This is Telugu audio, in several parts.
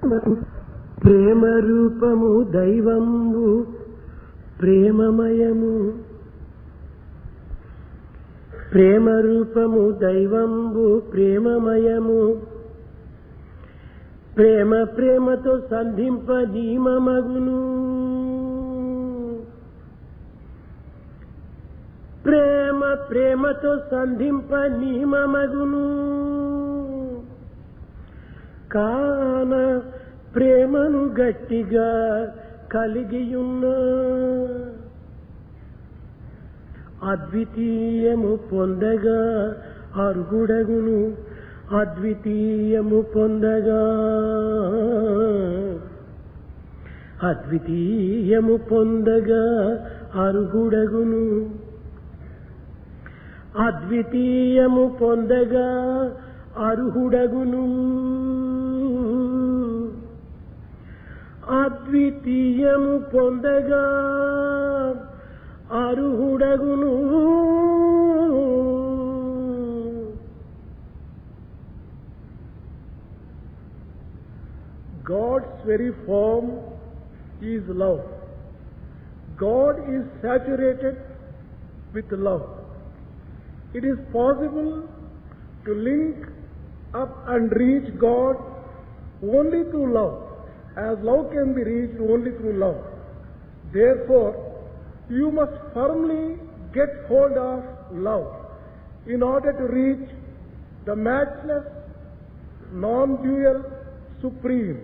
ప్రేమ రూపము దైవంబు ప్రేమమయము ప్రేమ రూపము దైవంబు ప్రేమమయము ప్రేమ ప్రేమతో సంధింప నీమమగును ప్రేమ ప్రేమతో సంధింప నీమమగును కాన ప్రేమను గట్టిగా కలిగియున్న అద్వితీయము పొందగా అర్హుడగును అద్వితీయము పొందగా అద్వితీయము పొందగా అర్హుడగును అద్వితీయము పొందగా అర్హుడగును అద్వితీయము పొందగా అర్హుడగును God's very form is love. God is saturated with love. It is possible to link up and reach God only through love, as love can be reached only through love. Therefore, you must firmly get hold of love in order to reach the matchless, non-dual, supreme.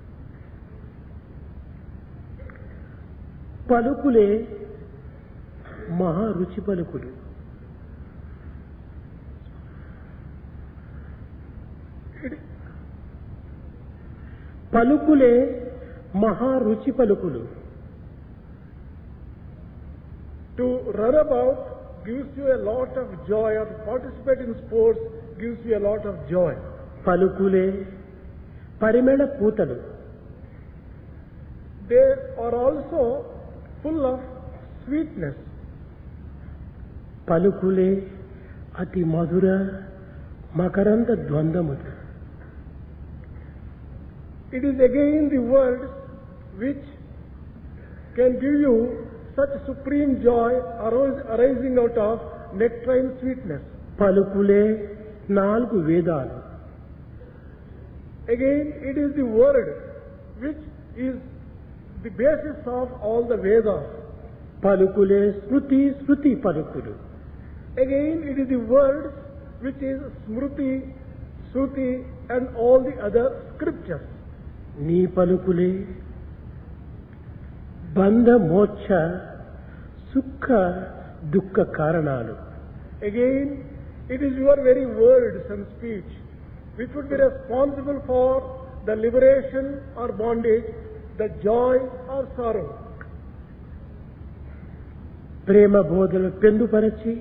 పలుకులే మహా రుచి పలుకులు పలుకులే మహా రుచి పలుకులు To run about gives you a lot of joy, or to participate in sports gives you a lot of joy. పలుకులే పరిమళ పూతలు They are also full of sweetness. పలుకులే అతి మధుర మకరంద ద్వంద్వములు It is again the words which can give you such supreme joy arise- arising out of nectarine sweetness. పలుకులే నాలుగు వేదాలు Again, it is the word which is the basis of all the Vedas. పలుకులే శృతి శృతి పలుకులు Again, it is the word which is Smruti, Shruti, and all the other scriptures. నీ పలుకులే బంధ మోక్ష సుఖ దుఃఖ కారణాలు Again, it is your very words and speech which would be responsible for the liberation or bondage, the joy or sorrow. ప్రేమ బోధలు పెందుపరచి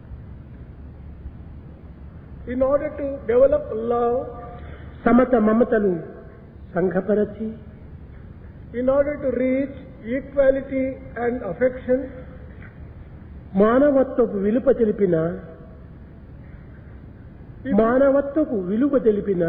In order to develop love, Samata మమతలు సంఘపరచి in order to reach equality and affection, మానవత్వపు విలువ తెలిపిన if మానవత్వపు విలువ తెలిపిన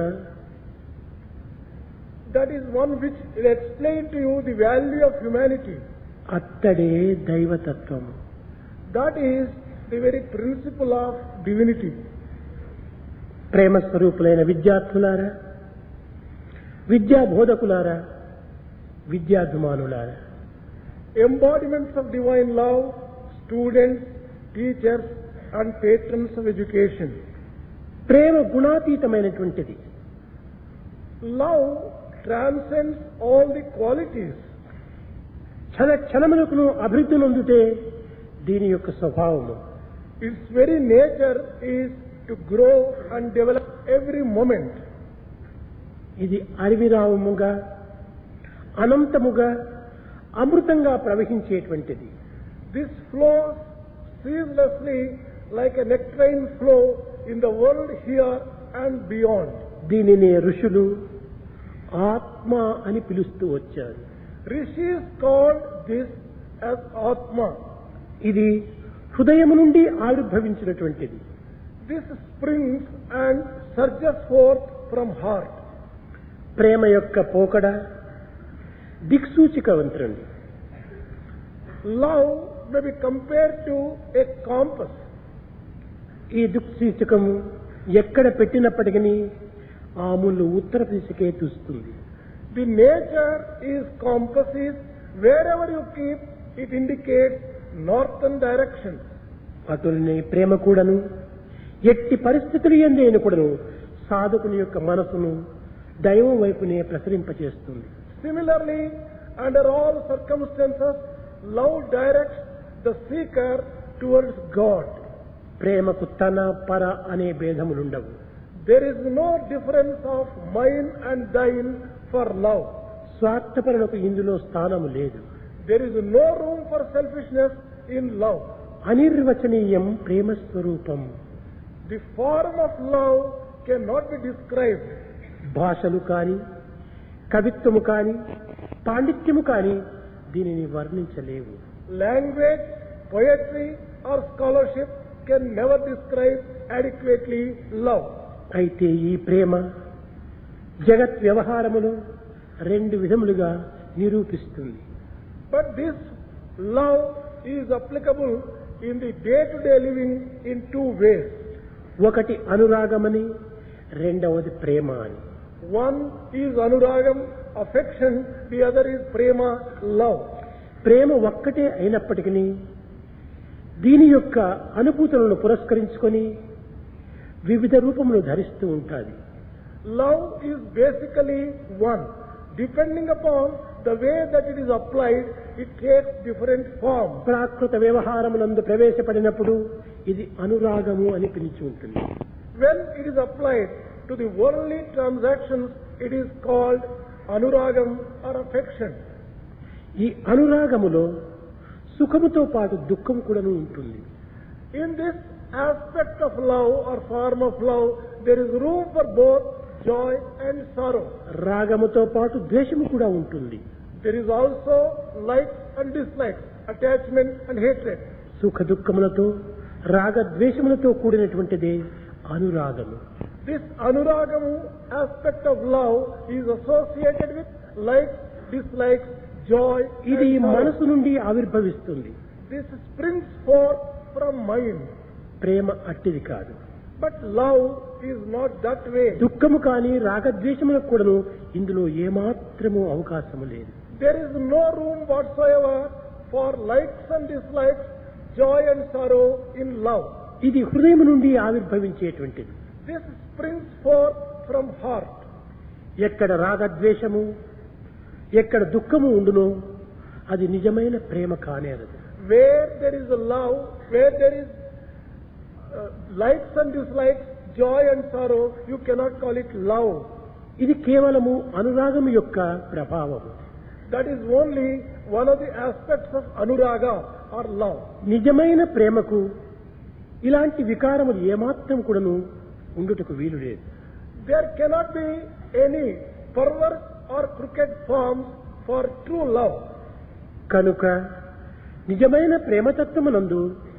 that is one which will explain to you the value of humanity. అత్తడే దైవతత్వము That is the very principle of divinity. ప్రేమ స్వరూపులైన విద్యార్థులారా విద్యా బోధకులారా విద్యాభిమానులారా Embodiments of divine love, students, teachers, and patrons of education. Prema గుణాతీతమైనటువంటిది Love transcends all the qualities. క్షణ క్షణములకు అభివృద్ధి నొందుతే దీని యొక్క స్వభావము Its very nature is to grow and develop every moment. ఇది అరివిరావముగా అనంతముగా అమృతంగా ప్రవహించేటువంటిది This flows ceaselessly like a nectarine flow in the world here and beyond. దీనిని ఋషులు ఆత్మ అని పిలుస్తూ వచ్చారు Rishis called this as Atma. ఇది హృదయము నుండి ఆవిర్భవించినటువంటిది This springs and surges forth from heart. ప్రేమ యొక్క పోకడ దిక్సూచికవంతురండి Love may be compared to a compass. ఈ దిక్సూచకము ఎక్కడ పెట్టినప్పటికీ ఆ ముళ్ళు ఉత్తర దిశకే చూస్తుంది The nature is compass is wherever you keep, it indicates northern direction. అటులనే ప్రేమ కూడాను ఎట్టి పరిస్థితులు ఎందైన కూడాను సాధకుని యొక్క మనసును దైవం వైపునే ప్రసరింపచేస్తుంది Similarly, under all circumstances, love directs the seeker towards God. ప్రేమకు తన పర అనే భేదములుండవు There is no difference of mine and thine for love. స్వార్థపరులకు ఇందులో స్థానము లేదు There is no room for selfishness in love. అనిర్వచనీయం ప్రేమ స్వరూపం The form of love cannot be described. భాషలు కాని కవిత్వము కాని పాండిత్యము కాని దీనిని వర్ణించలేవు Language, poetry, or scholarship can never describe adequately love. అయితే ఈ ప్రేమ జగత్ వ్యవహారములో రెండు విధములుగా నిరూపిస్తుంది But this love is applicable in the day-to-day living in two ways. ఒకటి అనురాగమని రెండవది ప్రేమ అని One is anuragam, affection, the other is prema, love. ప్రేమ ఒక్కటే అయినప్పటికీ దీని యొక్క అనుభూతులను పురస్కరించుకొని వివిధ రూపములు ధరిస్తూ ఉంటుంది Love is basically one. Depending upon the way that it is applied, it takes different forms. ప్రాకృత వ్యవహారములందు ప్రవేశపడినప్పుడు ఇది అనురాగము అని పిలిచి ఉంటుంది When it is applied to the worldly transactions, it is called anuragam or affection. ఈ అనురాగములో సుఖముతో పాటు దుఃఖం కూడాను ఉంటుంది In this aspect of love or form of love, there is room for both joy and sorrow. రాగముతో పాటు ద్వేషము కూడా ఉంటుంది There is also likes and dislikes, attachment and hatred. సుఖ దుఃఖములతో రాగ ద్వేషములతో కూడినటువంటిదే అనురాగము This anuragam aspect of love is associated with likes, dislikes, joy, ఇది and sorrow. మనసు నుండి ఆవిర్భవిస్తుంది This springs forth from mind. ప్రేమ అట్టిది కాదు But love is not that way. దుఃఖము కానీ రాగద్వేషములకు కూడాను ఇందులో ఏమాత్రము అవకాశము లేదు There is no room whatsoever for likes and dislikes, joy and sorrow in love. ఇది హృదయం నుండి ఆవిర్భవించేటువంటిది This springs forth from heart. ఎక్కడ రాగద్వేషము ఎక్కడ దుఃఖము ఉండునో అది నిజమైన ప్రేమ కానేరదు Where there is a love, where there is uh, likes and dislikes, joy and sorrow, you cannot call it love. ఇది కేవలము అనురాగము యొక్క ప్రభావము That is only one of the aspects of anuraga or love. నిజమైన ప్రేమకు ఇలాంటి వికారములు ఏమాత్రం కూడాను ఉండుటకు వీలు లేదు There cannot be any perverse or crooked forms for true love. కనుక నిజమైన ప్రేమతత్వమునందు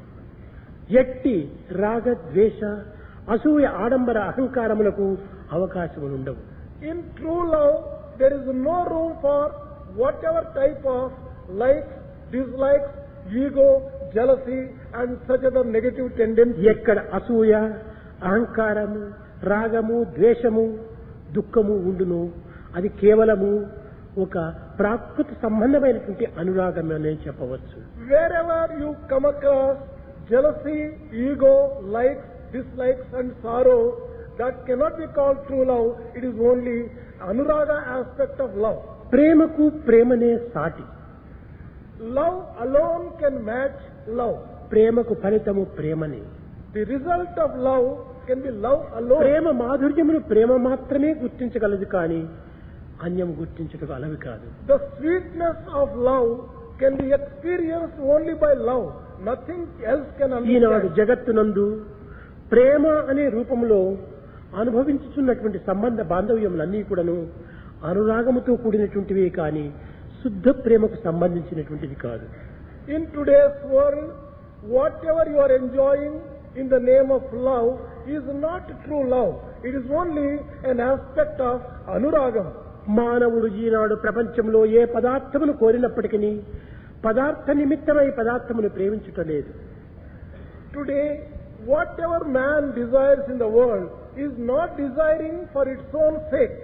ఎట్టి రాగ ద్వేష అసూయ ఆడంబర అహంకారములకు అవకాశములుండవు In true love, there is no room for whatever type of likes, dislikes, ego, jealousy, and such other negative tendencies. ఎక్కడ అసూయ అహంకారము రాగము ద్వేషము దుఃఖము ఉండును అది కేవలము ఒక ప్రాకృత సంబంధమైనటువంటి అనురాగం అనే చెప్పవచ్చు Wherever you come across jealousy, ego, likes, dislikes, and sorrow, that cannot be called true love. It is only anuraga aspect of love. ప్రేమకు ప్రేమనే సాటి Love alone can match love. ప్రేమకు ఫలితము ప్రేమనే The result of love can be love alone. ప్రేమ మాధుర్యమును ప్రేమ మాత్రమే గుర్తించగలదు కానీ అన్యం గుర్తించటకు అలవి కాదు The sweetness of love can be experienced only by love. Nothing else can Eenadu understand. జగత్తునందు ప్రేమ అనే రూపంలో అనుభవించుతున్నటువంటి సంబంధ బాంధవ్యములన్నీ కూడాను అనురాగముతో కూడినటువంటివే కానీ శుద్ధ ప్రేమకు సంబంధించినటువంటిది కాదు In today's world, whatever you are enjoying in the name of love is not true love. It is only an aspect of anuragam. మానవుడు ఈనాడు ప్రపంచంలో ఏ పదార్థమును కోరినప్పటికీ పదార్థ నిమిత్తమై పదార్థమును ప్రేమించుటలేదు Today, whatever man desires in the world is not desiring for its own sake,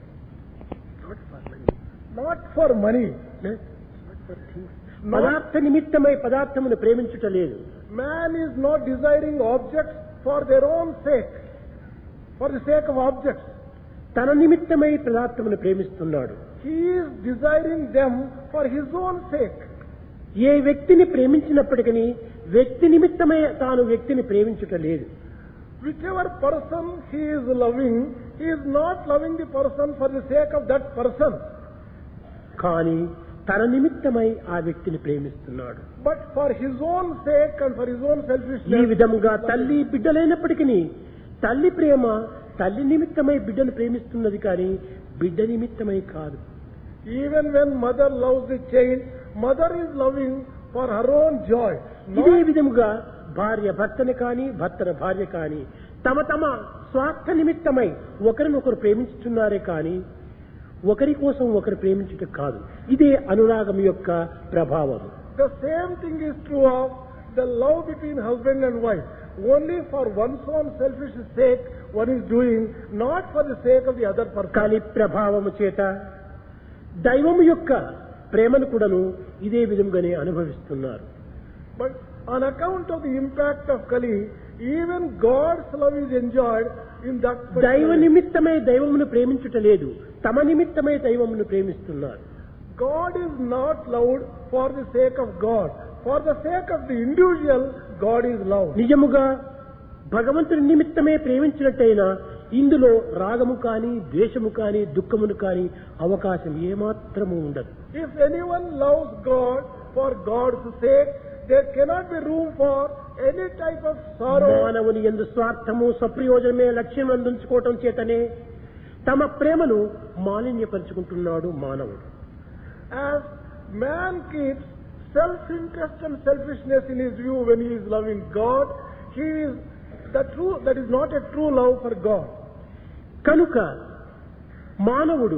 not for money, not, పదార్థ నిమిత్తమై పదార్థమును ప్రేమించుటలేదు man is not desiring objects for their own sake, for the sake of objects. తన నిమిత్తమై పదార్థమును ప్రేమిస్తున్నాడు He is desiring them for his own sake. ఏ వ్యక్తిని ప్రేమించినప్పటికీ వ్యక్తి నిమిత్తమై తాను వ్యక్తిని ప్రేమించుట లేదు Whichever person he is loving, he is not loving the person for the sake of that person, కానీ తన నిమిత్తమై ఆ వ్యక్తిని ప్రేమిస్తున్నాడు but for his own sake and for his own ఈ selfishness. విధముగా తల్లి బిడ్డలైనప్పటికీ తల్లి ప్రేమ తల్లి నిమిత్తమై బిడ్డను ప్రేమిస్తున్నది కానీ బిడ్డ నిమిత్తమై కాదు Even when mother loves the child, mother is loving for her own joy. ఇదే Not, విధముగా భార్య భర్తని కాని భర్తన భార్య కాని తమ తమ స్వార్థ నిమిత్తమై ఒకరినొకరు ప్రేమించుతున్నారే కాని ఒకరి కోసం ఒకరు ప్రేమించుట కాదు ఇదే అనురాగం యొక్క ప్రభావం the same thing is true of the love between husband and wife. Only for one's own selfish sake one is doing, not for the sake of the other person. కాలి ప్రభావము చేత దైవము యొక్క ప్రేమను కూడాను ఇదే విధంగానే అనుభవిస్తున్నారు But on account of the impact of Kali, even God's love is enjoyed in that particular దైవ way. నిమిత్తమై దైవమును ప్రేమించుట లేదు తమ నిమిత్తమై దైవమును ప్రేమిస్తున్నారు God is not loved for the sake of God. For the sake of the individual, God is loved. నిజముగా భగవంతుని నిమిత్తమే ప్రేమించినట్టయినా ఇందులో రాగము కాని ద్వేషము కాని దుఃఖమును కాని అవకాశం ఏమాత్రము ఉండదు If anyone loves God for God's sake, there cannot be room for any type of sorrow. మానవుని ఎందు స్వార్థము స్వప్రయోజనమే లక్ష్యం అందించుకోవటం చేతనే తమ ప్రేమను మాలిన్యపరుచుకుంటున్నాడు మానవుడు As man keeps self-interest and selfishness in his view when he is loving God, he is the true, that is not a true love for God. కనుక మానవుడు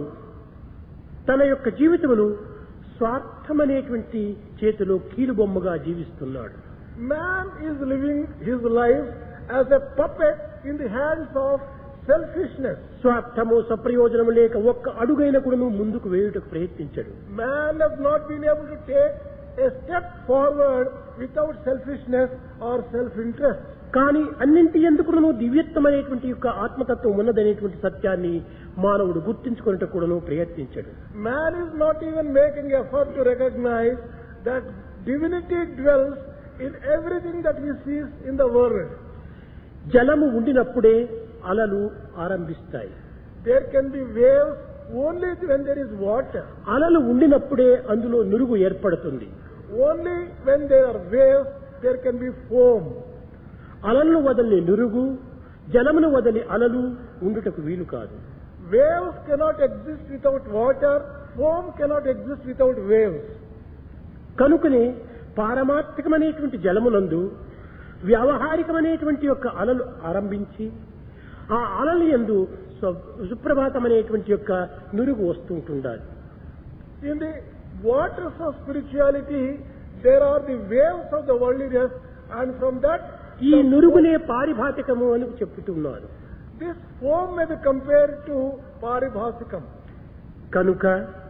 తన యొక్క జీవితమును స్వార్థమనేటువంటి చేతిలో కీలుబొమ్మగా జీవిస్తున్నాడు Man is living his life as a puppet in the hands of selfishness. స్వార్థము సప్రయోజనము లేక ఒక్క అడుగైన కూడాను ముందుకు వేయుటకు ప్రయత్నించడు Man has not been able to take a step forward without selfishness or self-interest. కానీ అన్నింటి ఎందుకును దివ్యత్వమైనటువంటి యొక్క ఆత్మతత్వం ఉన్నదనేటువంటి సత్యాన్ని మానవుడు గుర్తించుకున్నట్టు కూడాను ప్రయత్నించడు Man is not even making effort to recognize that divinity dwells in everything that he sees in the world. జలము ఉండినప్పుడే అలలు ఆరంభిస్తాయి There can be waves only when there is water. అలలు ఉండినప్పుడే అందులో నురుగు ఏర్పడుతుంది Only when there are waves, there can be foam. అలలను వదలని నురుగు జలమును వదలి అలలు ఉండుటకు వీలు కాదు Waves cannot exist without water. Foam cannot exist without waves. కనుకనే పారమార్థికమైనటువంటి జలమునందు వ్యావహారికమైనటువంటి యొక్క అలలు ఆరంభించి ఆ అలలు ఎందు సుప్రభాతమైనటువంటి యొక్క నురుగు వస్తుంటుండాలి In the waters of spirituality, there are the waves of the worldliness, and from that, ఈ the నురుగునే పారిభాతికము అని చెప్పుతున్నారు this foam may be compared to paribhasikam. కనుక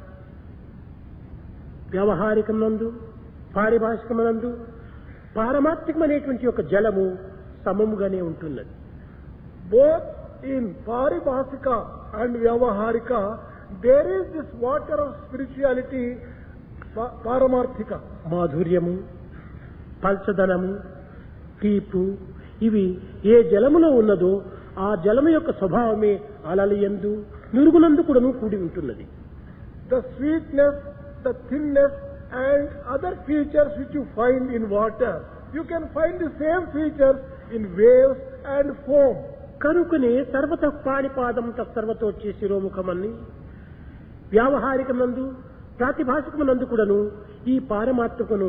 వ్యవహారికమునందు పారిభాషికమునందు పారమార్థికమైనటువంటి యొక్క జలము సమముగానే ఉంటున్నది Both in paribhasika and vyavaharika, there is this water of spirituality, pa- paramarthika. మాధుర్యము పల్చదనము తీపు ఇవి ఏ జలములో ఉన్నదో ఆ జలము యొక్క స్వభావమే అలల యందు నురుగునందు కూడాను కూడి ఉంటున్నది The sweetness, the thinness, and other features which you find in water, you can find the same features in waves and foam. కనుకనే సర్వత పాణిపాదం తత్సర్వతో శిరోముఖమని వ్యావహారికమందు ప్రాతిభాషికమునందు కూడాను ఈ పారమాత్మకును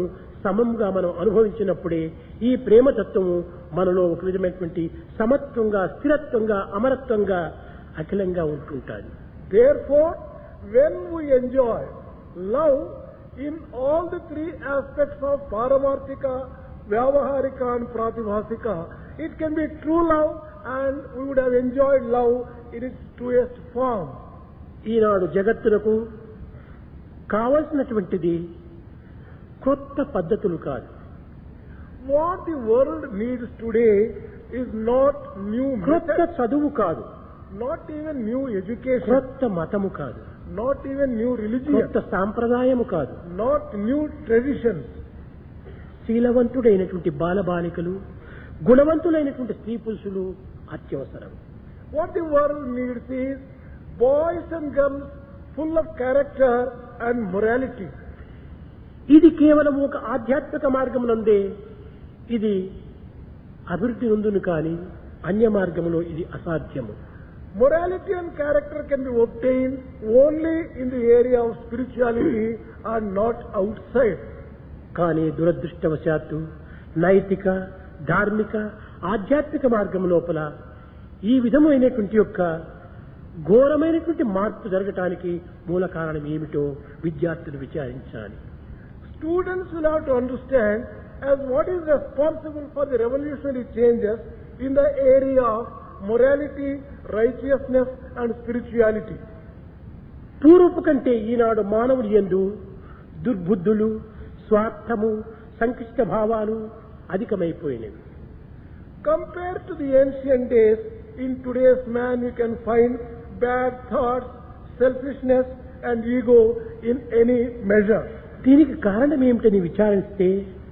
సమంగా మనం అనుభవించినప్పుడే ఈ ప్రేమతత్వము మనలో ఒక విధమైనటువంటి సమత్వంగా స్థిరత్వంగా అమరత్వంగా అఖిలంగా ఉంటుంటాది Therefore, when we enjoy love in all the three aspects of Paramarthika, Vyavaharika and Pratibhasika, it can be true love and we would have enjoyed love in its truest form. ఈనాడు జగత్తులకు కావలసినటువంటిది కొత్త పద్ధతులు కాదు What the world needs today is not new క్రొత్త methods, చదువు కాదు not even new education, క్రొత్త మతము కాదు not even new religion, కొత్త సాంప్రదాయము కాదు not new traditions. శీలవంతుడైనటువంటి బాలబాలికలు గుణవంతులైనటువంటి స్త్రీ పురుషులు అత్యవసరం What the world needs is boys and girls full of character and morality. ఇది కేవలం ఒక ఆధ్యాత్మిక మార్గమునందే ఇది అభివృద్ధి నుందును కానీ అన్య మార్గములో ఇది అసాధ్యము Morality and character can be obtained only in the area of spirituality and not outside. కానీ దురదృష్టవశాత్తు నైతిక ధార్మిక ఆధ్యాత్మిక మార్గం లోపల ఈ విధమైనటువంటి యొక్క ఘోరమైనటువంటి మార్పు జరగటానికి మూల కారణం ఏమిటో విద్యార్థులు విచారించాలి Students will have to understand as what is responsible for the revolutionary changes in the area of morality, righteousness and spirituality. పూర్వపు కంటే ఈనాడు మానవుడి యందు దుర్బుద్ధులు స్వార్థము సంకుచిత భావాలు అధికమైపోయినవి Compared to the ancient days, in today's man you can find bad thoughts, selfishness and ego in any measure. దీనికి కారణం ఏమిటని విచారిస్తే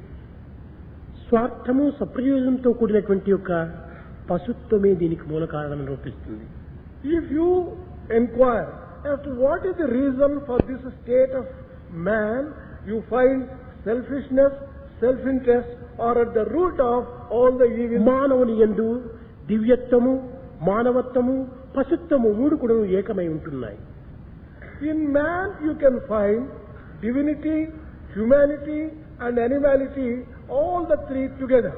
స్వార్థము సప్రయోజనంతో కూడినటువంటి యొక్క పశుత్వమే దీనికి మూల కారణం రూపిస్తుంది If you inquire as to what is the reason for this state of man, you find selfishness, self-interest are at the root of all the evil. మానవుని యందు దివ్యత్వము మానవత్వము పశుత్వము మూడు కూడా ఏకమై ఉంటున్నాయి In man you can find divinity, humanity and animality, all the three together.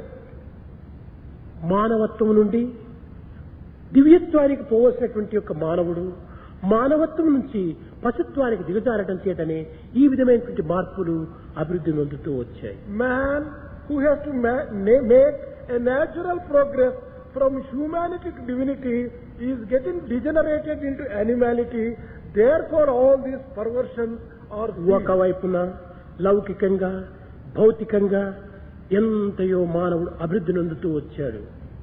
మానవత్వం నుండి దివ్యత్వానికి పోవలసినటువంటి యొక్క మానవుడు మానవత్వం నుంచి పశుత్వానికి దిగజారటం చేతనే ఈ విధమైనటువంటి మార్పులు అభివృద్ధి నొందుతూ వచ్చాయి Man who has to ma- na- make a natural progress from humanity to divinity is getting degenerated into animality. Therefore, all these perversions are seen. ఒకవైపున లౌకికంగా భౌతికంగా ఎంతయో మానవుడు అభివృద్ధి నొందుతూ వచ్చాడు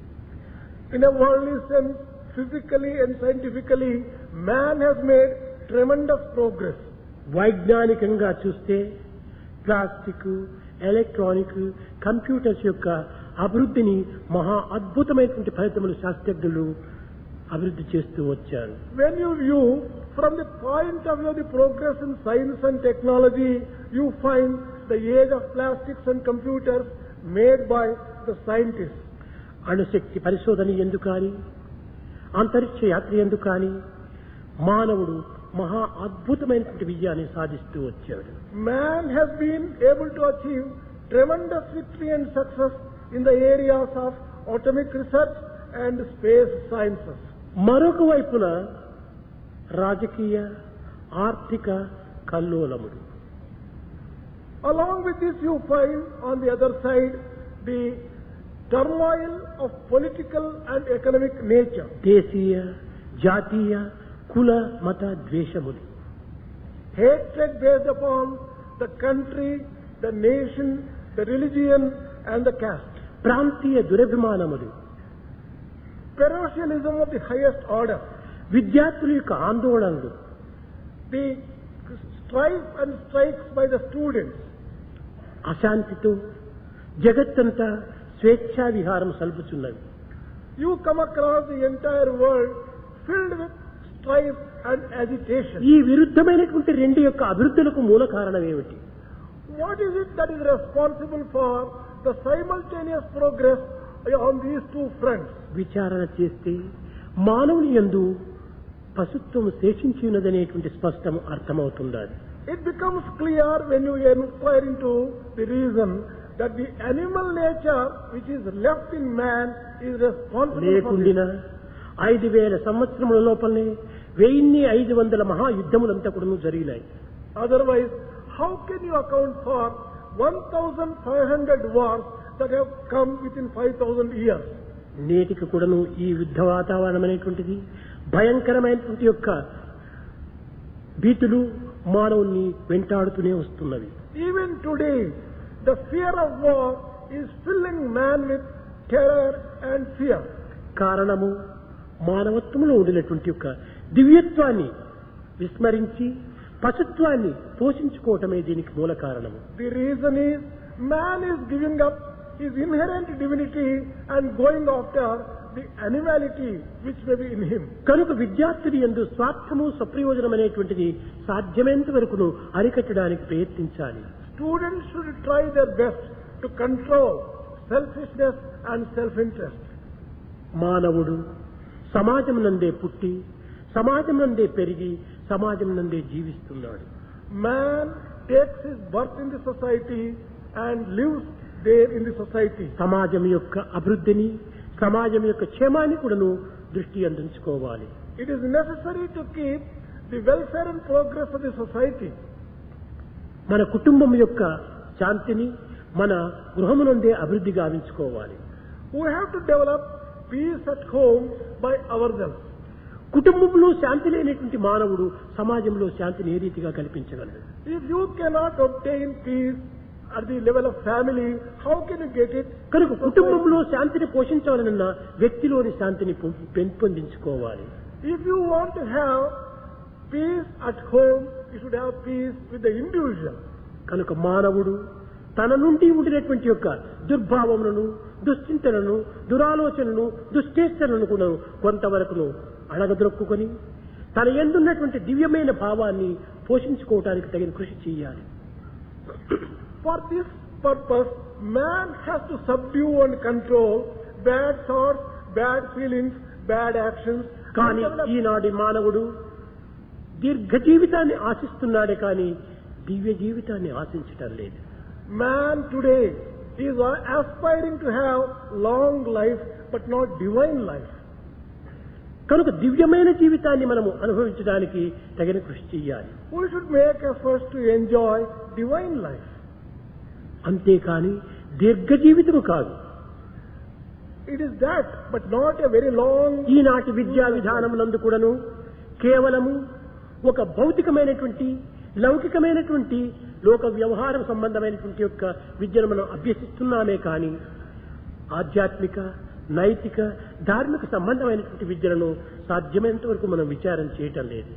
In a worldly sense, physically and scientifically, man has made tremendous progress. వైజ్ఞానికంగా చూస్తే ప్లాస్టిక్ ఎలక్ట్రానిక్ కంప్యూటర్స్ యొక్క అభివృద్ధిని మహా అద్భుతమైనటువంటి ఫలితములు శాస్త్రజ్ఞులు అభివృద్ధి చేస్తూ వచ్చారు When you view from the point of view of the progress in science and technology, you find the age of plastics and computers made by the scientists. అణుశక్తి పరిశోధన ఎందుకు కానీ అంతరిక్ష యాత్ర ఎందుకు కానీ మానవుడు మహా అద్భుతమైనటువంటి విజయాన్ని సాధిస్తూ వచ్చాడు Man has been able to achieve tremendous victory and success in the areas of atomic research and space sciences. మరొక వైపున రాజకీయ ఆర్థిక కల్లోలముడు Along with this, you find on the other side the turmoil of political and economic nature. దేశీయ జాతీయ కుల మత ద్వేషములు Hatred based upon the country, the nation, the religion, and the caste. ప్రాంతీయ దురభిమానములు Parochialism of the highest order. విద్యార్థుల యొక్క ఆందోళనలు The strife and strikes by the students. అశాంతితో జగత్తంతా స్వేచ్ఛా విహారం సల్పుచున్నవి You come across the entire world filled with strife and agitation. ఈ విరుద్ధమైనటువంటి రెండు యొక్క అభివృద్ధులకు మూల కారణం ఏమిటి What is it that is responsible for the simultaneous progress on these two fronts? విచారణ చేస్తే మానవుని యందు పశుత్వం శేషించి ఉన్నదనేటువంటి స్పష్టం అర్థమవుతున్నది It becomes clear when you inquire into the reason that the animal nature which is left in man is responsible for this. లేకుండినా ఐదు వేల సంవత్సరముల లోపలనే వెయ్యిన్ని ఐదు వందల మహాయుద్ధములంతా కూడా జరిగినాయి Otherwise, how can you account for 1,500 wars that have come within 5,000 years? నేటికి కూడాను ఈ యుద్ధ వాతావరణం అనేటువంటిది భయంకరమైనటువంటి యొక్క భీతులు మానవుణ్ణి వెంటాడుతూనే వస్తున్నవి Even today, the fear of war is filling man with terror and fear. కారణము మానవత్వంలో ఉండినటువంటి యొక్క దివ్యత్వాన్ని విస్మరించి పశుత్వాన్ని పోషించుకోవటమే దీనికి మూల కారణము The reason is man is giving up his inherent divinity and going after the animality which may be in him. కనుక విద్యార్థులు ఎందు స్వార్థము సప్రయోజనం అనేటువంటిది సాధ్యమైనంత వరకును అరికట్టడానికి ప్రయత్నించాలి Students should try their best to control selfishness and self-interest. మానవుడు సమాజం నందే పుట్టి సమాజం నందే పెరిగి సమాజం నందే జీవిస్తున్నాడు Man takes his birth in the society and lives there in the society. సమాజం యొక్క అభివృద్ధిని సమాజం యొక్క క్షేమాన్ని కూడాను దృష్టి అందించుకోవాలి It is necessary to keep the welfare and progress of the society. మన కుటుంబం యొక్క శాంతిని మన గృహమునందే అభివృద్ధి గావించుకోవాలి We have to develop peace at home by ourselves. కుటుంబంలో శాంతి లేనటువంటి మానవుడు సమాజంలో శాంతిని ఏ రీతిగా కల్పించగలడు If you cannot obtain peace at the level of family, how can you get it? కనుక కుటుంబంలో శాంతిని పోషించాలన్న వ్యక్తిలోని శాంతిని పెం- పెంపొందించుకోవాలి If you want to have peace at home, you should have peace with the individual. కనుక మానవుడు తన నుండి ఉండినటువంటి యొక్క దుర్భావములను దుశ్చింతలను దురాలోచనను దుశ్చేష్టలను కూడా కొంతవరకును అడగదొక్కుకొని తన ఎందున్నటువంటి దివ్యమైన భావాన్ని పోషించుకోవటానికి తగిన కృషి చేయాలి For this purpose, man has to subdue and control bad thoughts, bad feelings, bad actions. and కానీ develop- ఈనాటి మానవుడు దీర్ఘ జీవితాన్ని ఆశిస్తున్నాడే కానీ దివ్య జీవితాన్ని ఆశించటం లేదు Man today is aspiring to have long life, but not divine life. కనుక దివ్యమైన జీవితాన్ని మనము అనుభవించడానికి తగిన కృషి చేయాలి We should make efforts to enjoy divine life. అంతేకాని దీర్ఘ జీవితము కాదు It is that, but not a very long. ఈనాటి విద్యా విధానం నందు కూడాను కేవలము ఒక భౌతికమైనటువంటి లౌకికమైనటువంటి లోక వ్యవహారం సంబంధమైనటువంటి యొక్క విద్యను మనం అభ్యసిస్తున్నామే కానీ ఆధ్యాత్మిక నైతిక ధార్మిక సంబంధమైనటువంటి విద్యలను సాధ్యమైనంత వరకు మనం విచారం చేయటం లేదు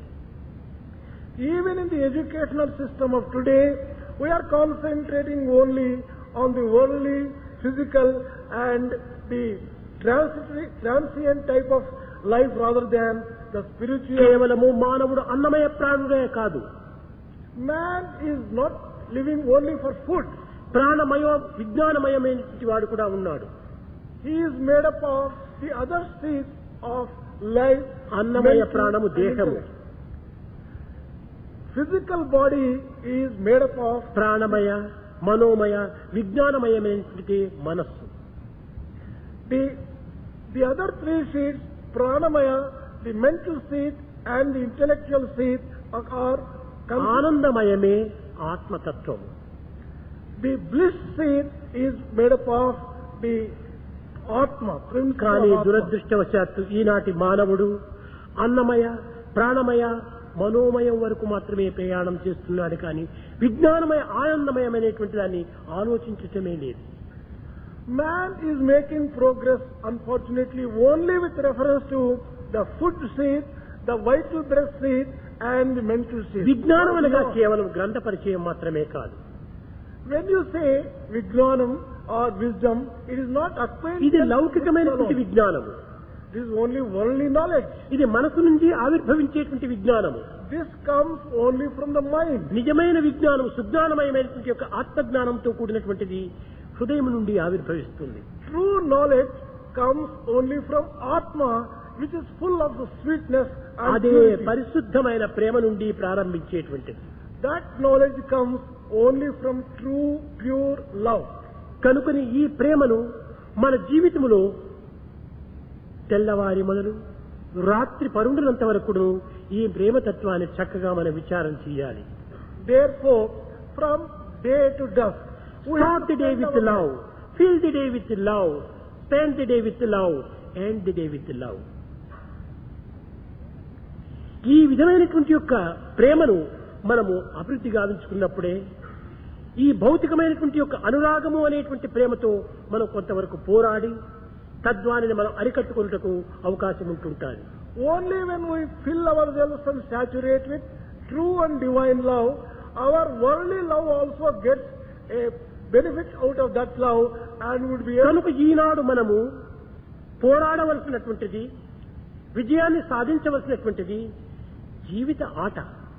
Even in the educational system of today, we are concentrating only on the worldly, physical, and the transitory, transient type of life rather than the spiritual. కేవలము మానవుడు అన్నమయ ప్రాణుడే కాదు Man is not living only for food. ప్రాణమయ విజ్ఞానమయమైనటువంటి వాడు కూడా ఉన్నాడు He is made up of the other seeds of life. అన్నమయ mental, ప్రాణము and దేహము intellect. Physical body is made up of ప్రాణమయ మనోమయ విజ్ఞానమయమైనటువంటి మనస్సు the the other three seeds, pranamaya, the mental seed, and the intellectual seed are, are con- ఆనందమయమే ఆత్మతత్వము the bliss seed is made up of the atma, principle కానీ of atma. దురదృష్టవశాత్తు ఈనాటి మానవుడు అన్నమయ ప్రాణమయ మనోమయం వరకు మాత్రమే ప్రయాణం చేస్తున్నాడు కానీ విజ్ఞానమయ ఆనందమయమైనటువంటి దాన్ని ఆలోచించటమే లేదు Man is making progress, unfortunately, only with reference to the food seed, the vital breath seed, and the mental seed. విజ్ఞానం అనగా No. కేవలం గ్రంథ పరిచయం మాత్రమే కాదు When you say Vijnanam or wisdom, it is not acquaintance. ఇది with లౌకికమైనటువంటి alone. విజ్ఞానము This is only worldly knowledge. ఇది మనసు నుంచి ఆవిర్భవించేటువంటి విజ్ఞానము This comes only from the mind. నిజమైన విజ్ఞానం సుజ్ఞానమయమైనటువంటి యొక్క ఆత్మజ్ఞానంతో కూడినటువంటిది హృదయం నుండి ఆవిర్భవిస్తుంది True knowledge comes only from Atma, which is full of the sweetness and అదే purity. పరిశుద్ధమైన ప్రేమ నుండి ప్రారంభించేటువంటిది that knowledge comes only from true, pure love. కనుకని ఈ ప్రేమను మన జీవితంలో తెల్లవారి మొదలు రాత్రి పరుండునంత వరకు ఈ ప్రేమతత్వాన్ని చక్కగా మనం విచారం చేయాలి Therefore, from day to dusk, we have Start to the day spend with our love, fill the day with love, spend the day with love, end the day with love. ఈ విధమైనటువంటి యొక్క ప్రేమను మనము అభివృద్ధి గావించుకున్నప్పుడే ఈ భౌతికమైనటువంటి యొక్క అనురాగము అనేటువంటి ప్రేమతో మనం కొంతవరకు పోరాడి తద్వానిని మనం అరికట్టుకున్నటకు అవకాశం ఉంటుంటుంది Only when we fill ourselves and saturate with true and divine love, our worldly love also gets a benefit out of that love and would be able కనుక ఈనాడు మనము పోరాడవలసినటువంటిది విజయాన్ని సాధించవలసినటువంటిది జీవిత ఆట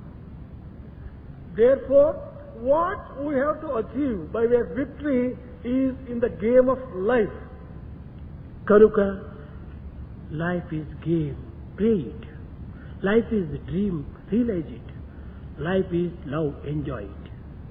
Therefore, what we have to achieve by way of victory is in the game of life. కనుక life is game play it life is dream realise it life is love enjoy it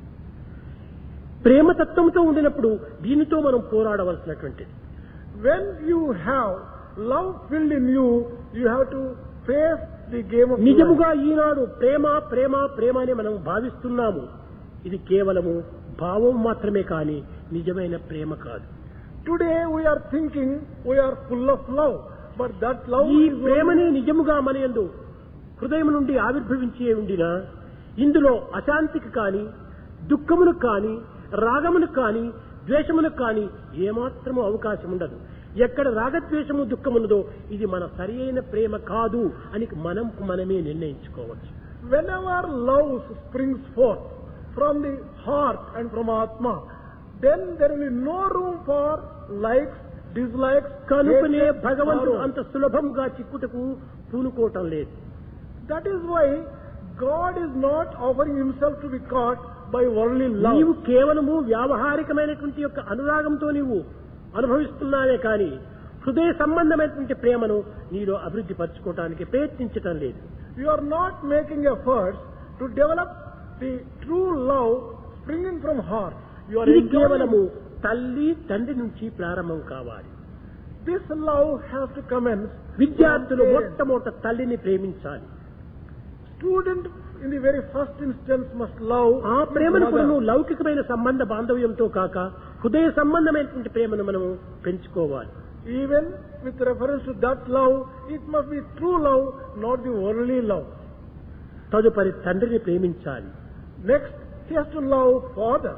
ప్రేమతత్వంతో ఉండినప్పుడు దీనితో మనం పోరాడవలసినటువంటిది When you have love filled in you, you have to face the game of life. నిజముగా ఈనాడు ప్రేమ ప్రేమ ప్రేమ అని మనం భావిస్తున్నాము ఇది కేవలము భావం మాత్రమే కాని నిజమైన ప్రేమ కాదు Today we are thinking we are full of love, but that love ఈ is ప్రేమనే నిజముగా మన యందు హృదయం నుండి ఆవిర్భవించే ఉండిన ఇందులో అశాంతికి కాని దుఃఖమును కాని రాగమును కాని ద్వేషమును కాని ఏమాత్రము అవకాశం ఉండదు ఎక్కడ రాగద్వేషము దుఃఖమున్నదో ఇది మన సరి అయిన ప్రేమ కాదు అని మనం మనమే నిర్ణయించుకోవచ్చు Whenever love springs forth from the heart and from Atma, then there will be no room for likes, dislikes, కనుకనే hatred, భగవంతుడు sorrow. అంత సులభంగా చిక్కుటకు పూనుకోవటం లేదు That is why God is not offering himself to be caught by worldly love. నీవు కేవలము వ్యావహారికమైనటువంటి యొక్క అనురాగంతో నీవు అనుభవిస్తున్నావే కానీ హృదయ సంబంధమైనటువంటి ప్రేమను నీలో అభివృద్ధి పరచుకోవటానికి ప్రయత్నించటం లేదు You are not making efforts to develop the true love springing from heart. You are ఇది enjoying- కేవలము తల్లి తండ్రి నుంచి ప్రారంభం కావాలి This love has to commence. విద్యార్థులు from parents. మొట్టమొదట తల్లిని ప్రేమించాలి Student in the very first instance must love ఆ his ప్రేమను కూడా mother. నువ్వు లౌకికమైన సంబంధ బాంధవ్యంతో కాక హృదయ సంబంధమైనటువంటి ప్రేమను మనము పెంచుకోవాలి Even with reference to that love, it must be true love, not the worldly love. తదుపరి తండ్రిని ప్రేమించాలి Next, he has to love father.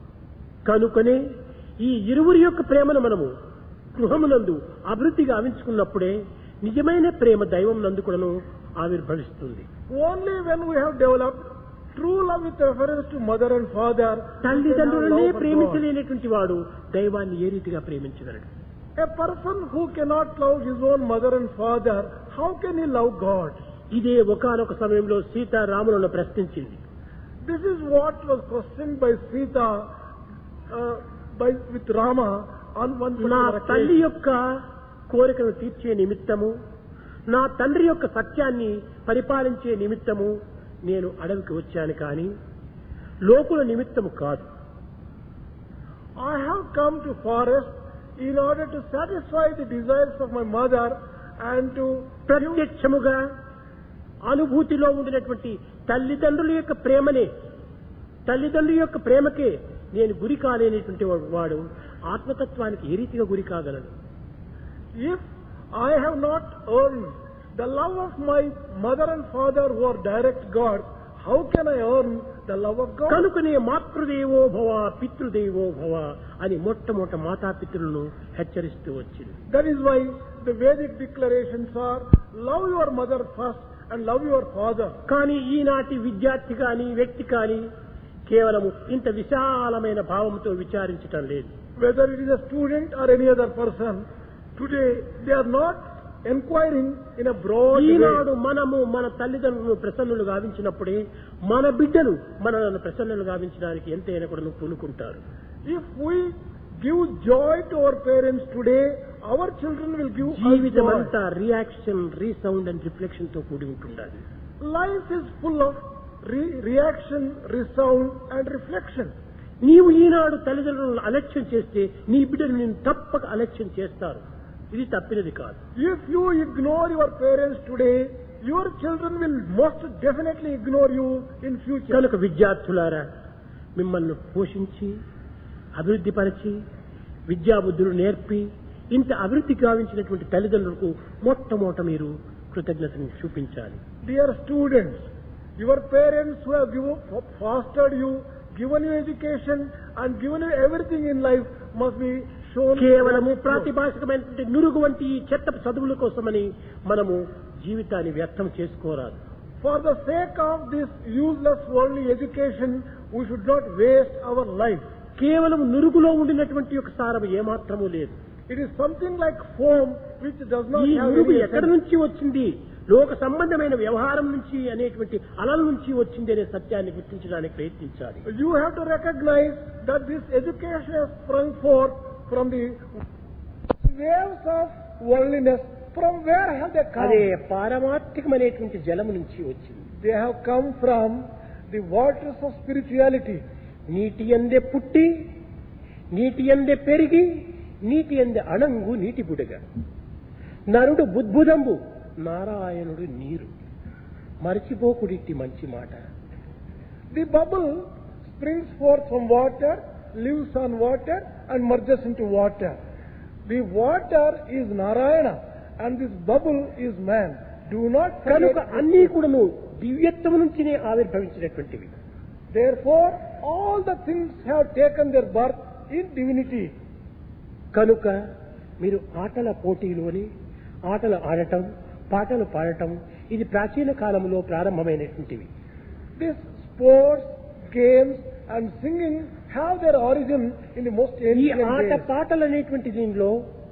కనుకనే ఈ ఇరువురి యొక్క ప్రేమను మనము గృహమునందు అభివృద్ధి గావించుకున్నప్పుడే నిజమైన ప్రేమ దైవం నందు కూడాను ఆవిర్భవిస్తుంది Only when we have developed true love with reference to mother and father, we can have తల్లిదండ్రులనే love for God. ప్రేమించలేనటువంటి వాడు దైవాన్ని ఏ రీతిగా ప్రేమించగలడు A person who cannot love his own mother and father, how can he love God? ఇదే ఒకానొక సమయంలో సీతారాములను ప్రశ్నించింది This is what was questioned by Sita uh, by, with Rama on one నా particular తల్లి occasion. యొక్క కోరికను తీర్చే నిమిత్తము నా తండ్రి యొక్క సత్యాన్ని పరిపాలించే నిమిత్తము నేను అడవికి వచ్చాను కానీ లోకుల నిమిత్తము కాదు I have come to forest in order to satisfy the desires of my mother and to ప్రత్యక్షముగా అనుభూతిలో ఉండినటువంటి తల్లిదండ్రుల యొక్క ప్రేమనే తల్లిదండ్రుల యొక్క ప్రేమకే నేను గురి కాలేనటువంటి వాడు- వాడు ఆత్మతత్వానికి ఏ రీతిగా గురి కాగలను If I have not earned the love of my mother and father who are direct gods, how can I earn the love of God? కనుకనే మాతృదేవో భవ పితృదేవో భవ అని మొట్టమొదట మాతాపితృలను హెచ్చరిస్తూ వచ్చింది That is why the Vedic declarations are love your mother first and love your father. కానీ ఈనాటి విద్యార్థి కాని వ్యక్తి కాని కేవలము ఇంత విశాలమైన భావంతో విచారించటం లేదు Whether it is a student or any other person, today they are not inquiring in a broad Eenadu way. మనము మన తల్లిదండ్రులను ప్రసన్నులు గావించినప్పుడే మన బిడ్డలు మనలను ప్రసన్నులు గావించడానికి ఎంతైనా కూడా పూనుకుంటారు If we give joy to our parents today, our children will give us జీవితం joy. అంతా రియాక్షన్ రీసౌండ్ అండ్ రిఫ్లెక్షన్ తో కూడి ఉంటుండాలి Life is full of re- reaction, resound, and reflection. నీవు ఈనాడు తల్లిదండ్రులను అలక్ష్యం చేస్తే నీ బిడ్డలు నేను తప్పక అలక్ష్యం చేస్తారు ఇది తప్పినది కాదు If you ignore your parents today, your children will most definitely ignore you in future. కనుక విద్యార్థులారా మిమ్మల్ని పోషించి అభివృద్ధి పరిచి విద్యాబుద్ధులు నేర్పి ఇంత అభివృద్ధి గావించినటువంటి తల్లిదండ్రులకు మొట్టమొదట మీరు కృతజ్ఞతను చూపించాలి Dear students, your parents who have given, fostered you, given you education, and given you everything in life must be shown. కేవలము gratitude. ప్రాతిభాషికమైనటువంటి నురుగు వంటి ఈ చెత్త చదువుల కోసమని మనము జీవితాన్ని వ్యర్థం చేసుకోరాదు For the sake of this useless worldly education, we should not waste our life. కేవలం నురుగులో ఉండినటువంటి ఒక సారం ఏమాత్రము లేదు It is something like foam which does not ఈ have నురుగు any ఎక్కడి essence. నుంచి వచ్చింది లోక సంబంధమైన వ్యవహారం నుంచి అనేటువంటి అలల నుంచి వచ్చింది అనే సత్యాన్ని గుర్తించడానికి ప్రయత్నించాలి You have to recognize that this education has sprung forth from the waves of worldliness. From where have they come? అదే పారమార్థికమైనటువంటి జలము నుంచి వచ్చింది They have come from the waters of spirituality. నీటి ఎందే పుట్టి నీటి ఎందే పెరిగి నీటి ఎందే అణంగు నీటి బుడగ నరుడు బుద్భుదంబు నారాయణుడు నీరు మరచిపోకుడిట్టి మంచి మాట The bubble springs forth from water, lives on water, and merges into water. The water is Narayana, and this bubble is man. Do not కనుక forget. అన్నీ కూడాను దివ్యత్వం నుంచినే ఆవిర్భవించినటువంటివి Therefore, all the things have taken their birth in divinity. కనుక మీరు ఆటల పోటీలోని ఆటలు ఆడటం పాటలు పాడటం ఇది ప్రాచీన కాలంలో ప్రారంభమైనటువంటివి These sports, games, and singing have their origin in the most ఈ ancient ఆట days. పాటలు అనేటువంటి దీనిలో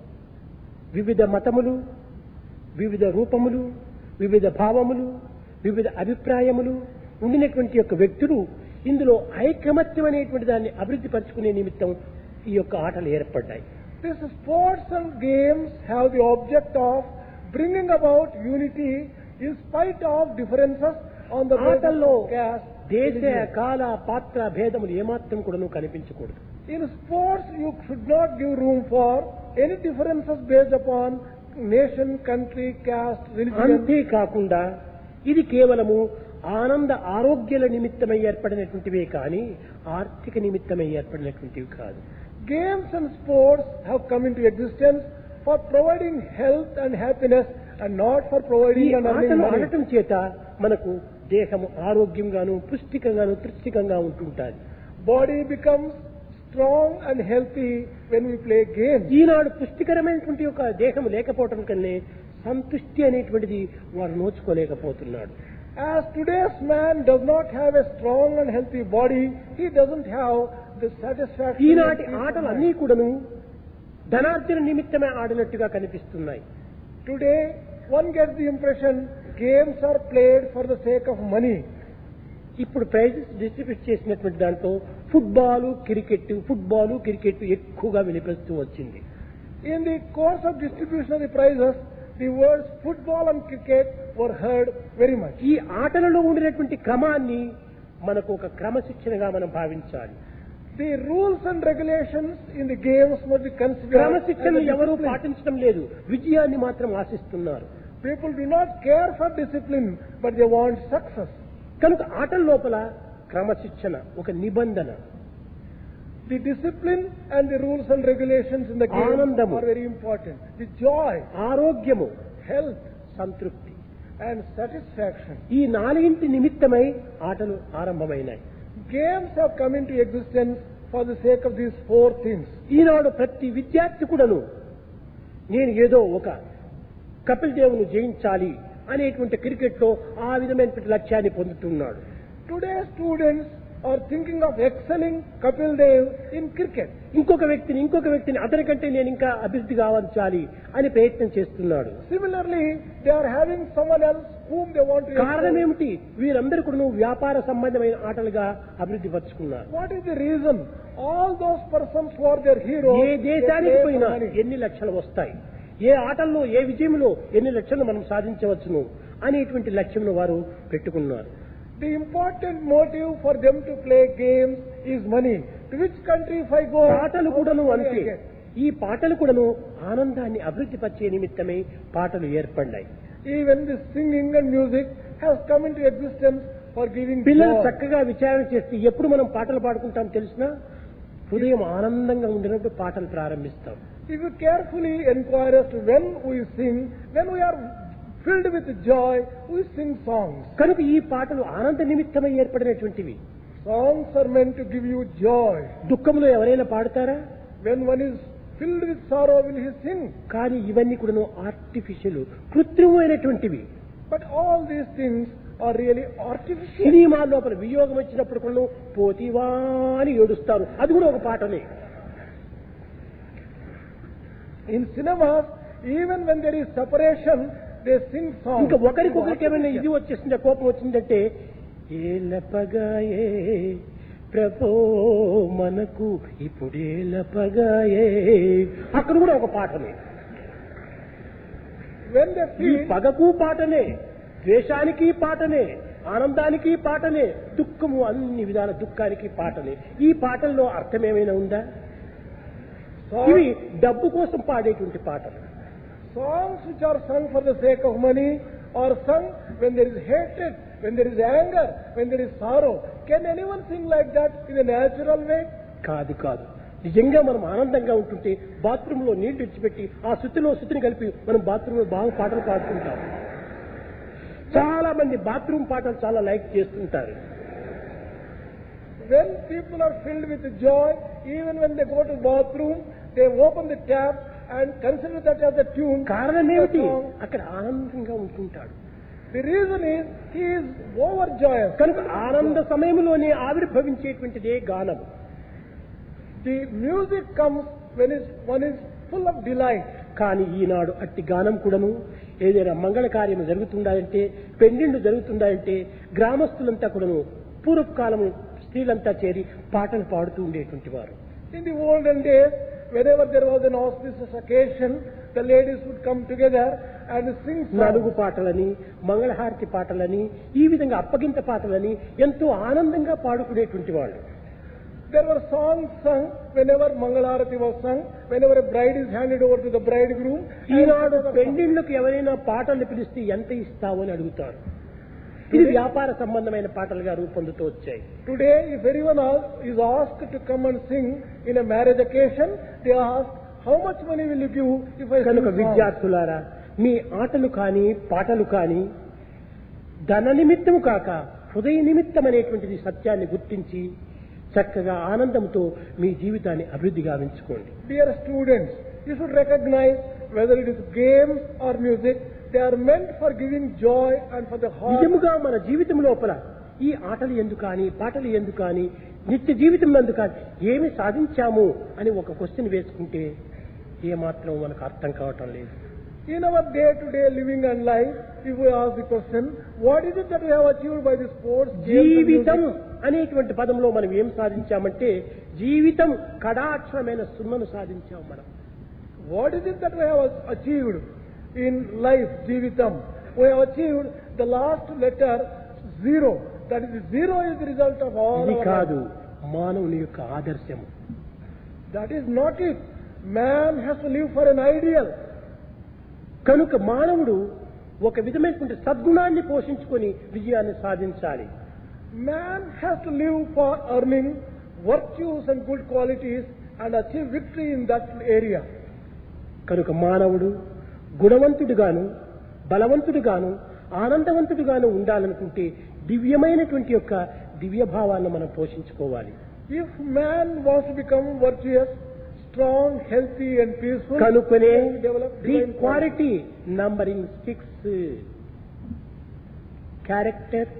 వివిధ మతములు వివిధ రూపములు వివిధ భావములు వివిధ అభిప్రాయములు ఉండినటువంటి యొక్క వ్యక్తులు ఇందులో ఐకమత్యం అనేటువంటి దాన్ని అభివృద్ధి పరచుకునే నిమిత్తం ఈ యొక్క ఆటలు ఏర్పడ్డాయి These sports and games have the object of bringing about unity in spite of differences on the basis ఆటల్లో of caste, దేశ religion. కాల పాత్ర భేదములు ఏమాత్రం కూడాను కనిపించకూడదు In sports, you should not give room for any differences based upon nation, country, caste, religion. అంతేకాకుండా ఇది కేవలము ఆనంద ఆరోగ్యాల నిమిత్తమై ఏర్పడినటువంటివే కానీ ఆర్థిక నిమిత్తమై ఏర్పడినటువంటివి కాదు Games and sports have come into existence for providing health and happiness and not for ఈ providing and earning ఆటలు money. ఆడటం చేత మనకు దేహము ఆరోగ్యంగాను పుష్టికంగాను తృప్తికంగా ఉంటుంటాది Body becomes strong and healthy when we play games. ఈనాడు పుష్టికరమైనటువంటి ఒక దేహం లేకపోవటం కన్నే సంతుష్టి అనేటువంటిది వారు నోచుకోలేకపోతున్నాడు As today's man does not have a strong and healthy body, he doesn't have the satisfaction. ఈనాటి and peace of ఆటలు mind. అన్నీ కూడాను ధనార్జన నిమిత్తమే ఆడినట్టుగా కనిపిస్తున్నాయి Today, one gets the impression games are played for the sake of money. ఇప్పుడు ప్రైజెస్ డిస్ట్రిబ్యూట్ చేసినటువంటి దాంట్లో ఫుట్బాల్ క్రికెట్ ఫుట్బాల్ క్రికెట్ ఎక్కువగా వినిపిస్తూ వచ్చింది In the course of distribution of the prizes, the words football and cricket were heard very much. ఈ ఆటలలో ఉండినటువంటి క్రమాన్ని మనకు ఒక క్రమశిక్షణగా మనం భావించాలి The rules and regulations in the games must be considered. as క్రమశిక్షణ a ఎవరూ discipline. పాటించడం లేదు విజయాన్ని మాత్రం ఆశిస్తున్నారు People do not care for discipline, but they want success. కనుక ఆటల లోపల క్రమశిక్షణ ఒక నిబంధన The discipline and the rules and regulations in the game ఆనందము. are very important. The joy, ఆరోగ్యము health, సంతృప్తి and satisfaction. ఈ నాలుగింటి నిమిత్తమై ఆటలు ఆరంభమైనాయి Games have come into existence for the sake of these four things. ఈనాడు ప్రతి విద్యార్థి కూడాను నేను ఏదో ఒక కపిల్ దేవుని జయించాలి అనేటువంటి క్రికెట్ లో ఆ విధమైనటువంటి లక్ష్యాన్ని పొందుతున్నాడు Today, students are thinking of excelling Kapil Dev in cricket. ఇంకొక వ్యక్తిని ఇంకొక వ్యక్తిని అతనికంటే నేను ఇంకా అభివృద్ధి కావించాలి అని ప్రయత్నం చేస్తున్నాడు Similarly, they are having someone else whom they want to కారణం excel. ఏమిటి వీరందరూ కూడా వ్యాపార సంబంధమైన ఆటలుగా అభివృద్ధి పరుచుకున్నారు What is the reason? All those persons who are their heroes, A they దేశానికి play for పోయినా money. ఎన్ని లక్షలు వస్తాయి ఏ ఆటల్లో ఏ విజయంలో ఎన్ని లక్షలు మనం సాధించవచ్చును అనేటువంటి లక్ష్యంను వారు పెట్టుకున్నారు The important motive for them to play games is money. To which country if I go, పాటలు how కూడాను much money I అంతే get? ఈ పాటలు కూడాను ఆనందాన్ని అభివృద్ధి పరిచే నిమిత్తమై పాటలు ఏర్పడినాయి Even the singing and music has come into existence for giving పిల్లలు joy. చక్కగా విచారణ చేస్తే ఎప్పుడు మనం పాటలు పాడుకుంటాం తెలిసినా హృదయం ఆనందంగా ఉండినప్పుడు పాటలు ప్రారంభిస్తాం If you carefully inquire as to when we sing, when we are filled with joy, we sing songs. కనుక ఈ పాటలు ఆనంద నిమిత్తమై ఏర్పడినటువంటివి Songs are meant to give you joy. దుఃఖంలో ఎవరైనా పాడతారా When one is filled with sorrow, will he sing? కానీ ఇవన్నీ కూడాను ఆర్టిఫిషియల్ కృత్రిమమైనటువంటివి But all these things are really artificial. సినిమా లోపల వియోగం వచ్చినప్పుడు కూడా పోతివా అని ఏడుస్తారు అది కూడా ఒక పాటనే In cinemas, even when there is separation, they sing songs. ఇంకా ఒకరికొకరికి ఏమైనా ఇది వచ్చేసిందే కోపం వచ్చిందంటే ఏలపగాయే ప్రభో మనకు ఇప్పుడేలపగాయే అక్కడ కూడా ఒక పాటనే When they ఈ feel పగకు పాటనే ద్వేషానికి పాటనే ఆనందానికి పాటనే దుఃఖము అన్ని విధాల దుఃఖానికి పాటనే ఈ పాటల్లో అర్థం ఏమైనా ఉందా ఇవి songs, డబ్బు కోసం పాడేటువంటి పాటలు songs which are sung for the sake of money are sung when there is hatred, when there is anger, when there is sorrow. Can anyone sing like that in a natural way? కాదు కాదు నిజంగా మనం ఆనందంగా ఉంటుంటే బాత్రూమ్ లో నీళ్లు విడిచిపెట్టి ఆ శుద్ధిలో శుద్ధిని కలిపి మనం బాత్రూమ్ లో బాగా పాటలు పాడుతుంటాం చాలా మంది బాత్రూమ్ పాటలు చాలా లైక్ చేస్తుంటారు When people are filled with joy, even when they go to bathroom, they open the tap and consider that as a tune. కారణం ఏమిటి a song. అక్కడ ఆనందంగా ఉంటుంటాడు The reason is he is overjoyous. కనుక ఆనంద సమయంలోనే ఆవిర్భవించేటువంటిదే గానం The music comes when is, one is full of delight. కానీ ఈనాడు అట్టి గానం కూడాను ఏదైనా మంగళ కార్యం జరుగుతుండాలంటే పెండిండు జరుగుతుండాలంటే గ్రామస్తులంతా కూడాను పూర్వపు కాలము స్త్రీలంతా చేరి పాటలు పాడుతూ ఉండేటువంటి వారు In the olden days, whenever there was an auspicious occasion, the ladies would come together and sing నలుగు songs. పాటలని మంగళహారతి పాటలని ఈ విధంగా అప్పగింత పాటలని ఎంతో ఆనందంగా పాడుకునేటువంటి వాళ్ళు There were songs sung whenever Mangalarati was sung, whenever a bride is handed over to the bridegroom. and Eenadu other songs. పెండిళ్లకు ఎవరైనా పాటలు పిలిస్తే ఎంత ఇస్తావు అని అడుగుతారు ఇది వ్యాపార సంబంధమైన పాటలుగా రూపొందుతూ వచ్చాయి Today, if anyone else is asked to come and sing in a marriage occasion, they ask, how much money will you give if I sing కనుక songs? విద్యార్థులారా మీ ఆటలు కానీ పాటలు కానీ ధన నిమిత్తము కాక హృదయ నిమిత్తం అనేటువంటిది సత్యాన్ని గుర్తించి చక్కగా ఆనందంతో మీ జీవితాన్ని అభివృద్ధి గావించుకోండి Dear students, you should recognize whether it is games or music, they are meant for giving joy and for the heart. నిజముగా మన జీవితం లోపల ఈ ఆటలు ఎందుకు కానీ పాటలు ఎందుకు కానీ నిత్య జీవితం నందు కానీ ఏమి సాధించాము అని ఒక క్వశ్చన్ వేసుకుంటే ఏమాత్రం మనకు అర్థం కావటం లేదు In our day-to-day living and life, if we ask the question, what is it that we have achieved by the sports, games and జీవితం music? అనేటువంటి పదంలో మనం ఏం సాధించామంటే జీవితం కడాక్షరమైన సున్నను సాధించాం మనం What is it that we have achieved in life, Jivitam? We have achieved the last letter, zero. That is, zero is the result of all ఇది our కాదు life. మానవుని యొక్క ఆదర్శము That is not it. Man has to live for an ideal. కనుక మానవుడు ఒక విధమైనటువంటి సద్గుణాన్ని పోషించుకొని విజయాన్ని సాధించాలి Man has to live for earning virtues and good qualities and achieve victory in that area. కనుక మానవుడు గుణవంతుడుగాను బలవంతుడుగాను ఆనందవంతుడుగాను ఉండాలనుకుంటే దివ్యమైనటువంటి యొక్క దివ్య భావాన్ని మనం పోషించుకోవాలి If man wants to become virtuous, strong, healthy and peaceful, కనుకనే he will develop the divine qualities. Quality numbering six character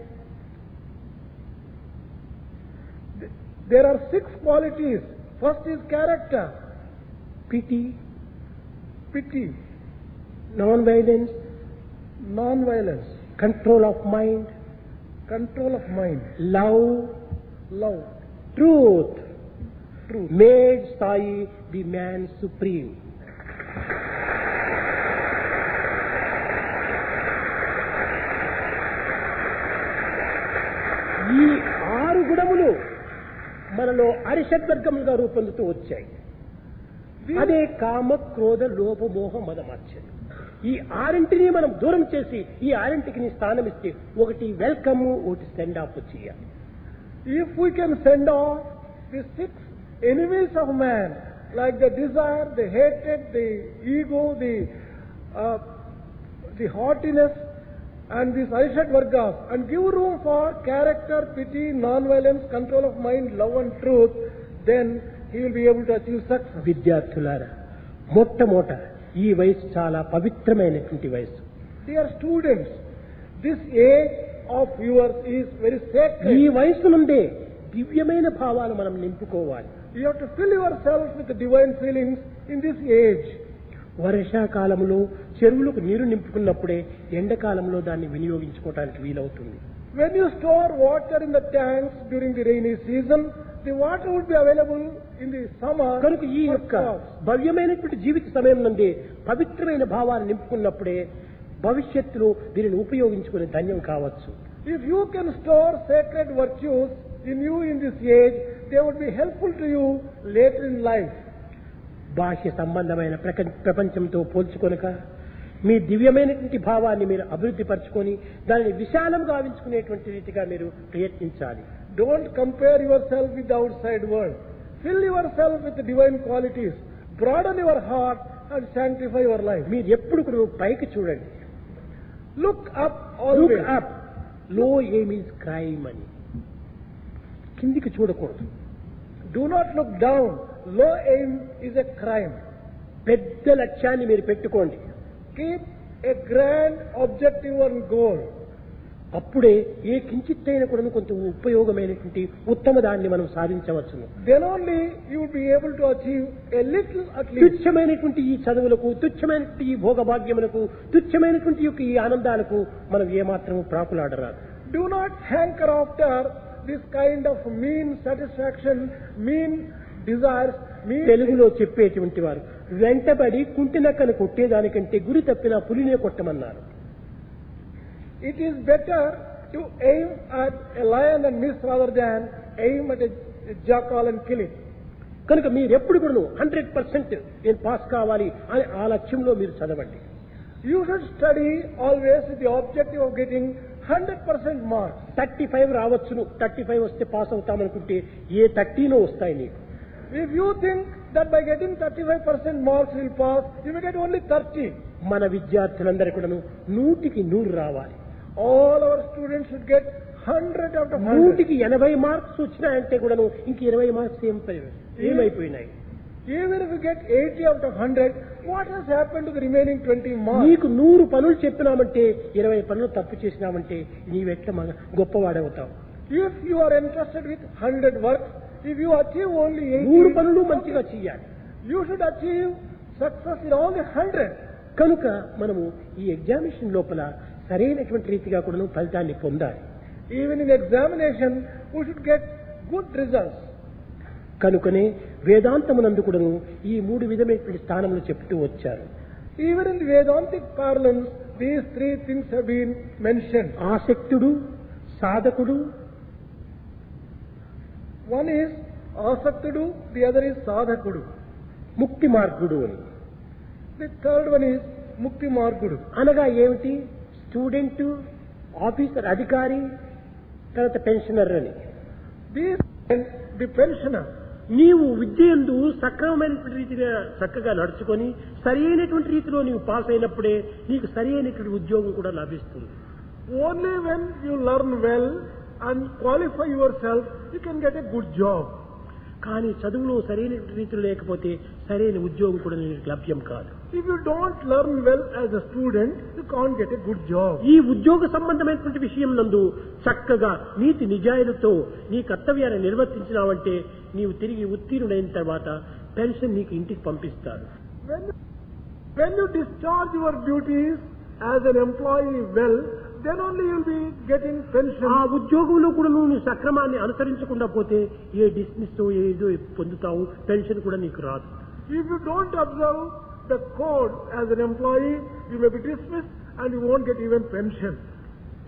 There are six qualities. First is character, pity pity, non violence non-violence, control of mind control of mind, love love, truth truth. Made స్థాయి ది మ్యాన్ సుప్రీం ఈ ఆరు గుణములు మనలో అరిషద్వర్గములుగా రూపొందుతూ వచ్చాయి అదే కామ క్రోధ లోభ మోహ మదమాత్సర్యం ఈ ఆరింటిని మనం దూరం చేసి ఈ ఆరింటికి నీ స్థానం ఇస్తే ఒకటి వెల్కమ్ ఒకటి సెండ్ ఆఫ్ చేయాలి If we can send off the six enemies of man, like the desire, the hatred, the ego, the uh, the haughtiness, and these Arishad Vargas, and give room for character, pity, non-violence, control of mind, love and truth, then he will be able to achieve success. విద్యార్థులారా మొట్టమొదట ఈ వయసు చాలా పవిత్రమైనటువంటి వయసు Dear students, this age of yours is very sacred. ఈ వయసు నుండే దివ్యమైన భావాలు మనం నింపుకోవాలి You have to fill yourself with the divine feelings in this age. వర్షాకాలంలో చెరువులకు నీరు నింపుకున్నప్పుడే ఎండాకాలంలో దాన్ని వినియోగించుకోవడానికి వీలవుతుంది When you store water in the tanks during the rainy season, the water would be available in the summer. కనుక ఈ for యొక్క crops. భవ్యమైనటువంటి జీవిత సమయం నుండి పవిత్రమైన భావాలు నింపుకున్నప్పుడే భవిష్యత్తులో దీనిని ఉపయోగించుకునే ధన్యం కావచ్చు If you can store sacred virtues in you in this age, they would be helpful to you later in life. బాహ్య సంబంధమైన ప్రక- ప్రపంచంతో పోల్చుకొనక మీ దివ్యమైనటువంటి భావాన్ని మీరు అభివృద్ధి పరచుకొని దానిని విశాలం గావించుకునేటువంటి రీతిగా మీరు ప్రయత్నించాలి Don't compare yourself with the outside world. Fill yourself with the divine qualities. Broaden your heart and sanctify your life. మీరు ఎప్పుడు కూడా పైకి చూడండి Look up always. Look up లో ఏమ్ ఈజ్ క్రైమ్ అని కిందికి చూడకూడదు Do not look down. Low aim is a crime. పెద్ద లక్ష్యాన్ని మీరు పెట్టుకోండి Keep a grand objective and goal. అప్పుడే ఏ కించిత్తైన కూడా కొంత ఉపయోగమైనటువంటి ఉత్తమ దాన్ని మనం సాధించవచ్చును Then only you will be able to achieve a little at least. తుచ్చమైనటువంటి ఈ చదువులకు తుచ్చమైనటువంటి ఈ భోగభాగ్యములకు తుచ్చమైనటువంటి యొక్క ఈ ఆనందాలకు మనం ఏమాత్రము ప్రాకులాడరాదు Do not hanker after this kind of mean satisfaction, mean desires, mean. తెలుగులో చెప్పేటువంటి వారు వెంటబడి కుంటినక్కను కొట్టేదానికంటే గురి తప్పిన పులినే కొట్టమన్నారు It is better to aim at a lion and miss rather than aim at a, a jackal and kill it. కనుక మీరు ఎప్పుడు కూడా హండ్రెడ్ పర్సెంట్ నేను పాస్ కావాలి అని ఆ లక్ష్యంలో మీరు చదవండి You should study always with the objective of getting 100% marks. Thirty five రావచ్చును థర్టీ ఫైవ్ వస్తే పాస్ అవుతామనుకుంటే ఏ థర్టీనో వస్తాయి నీకు If you think that by getting 35% marks you will pass, you may get only 30. మన విద్యార్థులందరూ కూడాను నూటికి నూరు రావాలి All our students should get 100 out of 100. నూటికి ఎనభై మార్క్స్ వచ్చినాయంటే కూడాను ఇంక ఇరవై మార్క్స్ ఏం పరి- ఏమైపోయినాయి Even if you get 80 out of 100, what has happened to the remaining 20 marks? నీకు నూరు పనులు చెప్పినామంటే ఇరవై పనులు తప్పు చేసినామంటే నీవెట్ల మగ గొప్పవాడవుతావు If you are entrusted with 100 works, if you achieve only 80, నూరు పనులు మంచిగా చెయ్యాలి you should achieve success in all the 100. కనుక మనము ఈ ఎగ్జామినేషన్ లోపల సరైనటువంటి రీతిగా కూడా ఫలితాన్ని పొందాలి Even in examination, we should get good results. కనుకనే వేదాంతమునందు కూడాను ఈ మూడు విధమైనటువంటి స్థానములు చెప్తూ వచ్చారు Even in the Vedantic parlance, these three things have been mentioned. ఆసక్తుడు సాధకుడు One is Asaktudu, the other is Sadhakudu. ముక్తి మార్గుడు అని The third one is Mukti Margudu. అనగా ఏమిటి స్టూడెంట్ ఆఫీసర్ అధికారి తర్వాత పెన్షనర్ అని These and the pensioner. నీవు విద్యందు సక్రమమైనటువంటి రీతిగా చక్కగా నడుచుకొని సరి అయినటువంటి రీతిలో నీవు పాస్ అయినప్పుడే నీకు సరి అయినటువంటి ఉద్యోగం కూడా లభిస్తుంది Only when you learn well and qualify yourself, you can get a good job. కానీ చదువులో సరైన రీతిలో లేకపోతే సరైన ఉద్యోగం కూడా నీకు లభ్యం కాదు If you don't learn well as a student, you can't get a good job. ఈ ఉద్యోగ సంబంధమైనటువంటి విషయం నందు చక్కగా నీతి నిజాయితీతో నీ కర్తవ్యాన్ని నిర్వర్తించినావంటే నీవు తిరిగి ఉత్తీర్ణుడైన తర్వాత పెన్షన్ నీకు ఇంటికి పంపిస్తారు When, when you discharge your duties as an employee well, then only you'll be getting pension. ఆ ఉద్యోగంలో కూడా నువ్వు నీ సక్రమాన్ని అనుసరించకుండా పోతే ఏ డిస్మిస్ ఏదో పొందుతావు పెన్షన్ కూడా నీకు రాదు If you don't observe the code as an employee, you may be dismissed and you won't get even pension.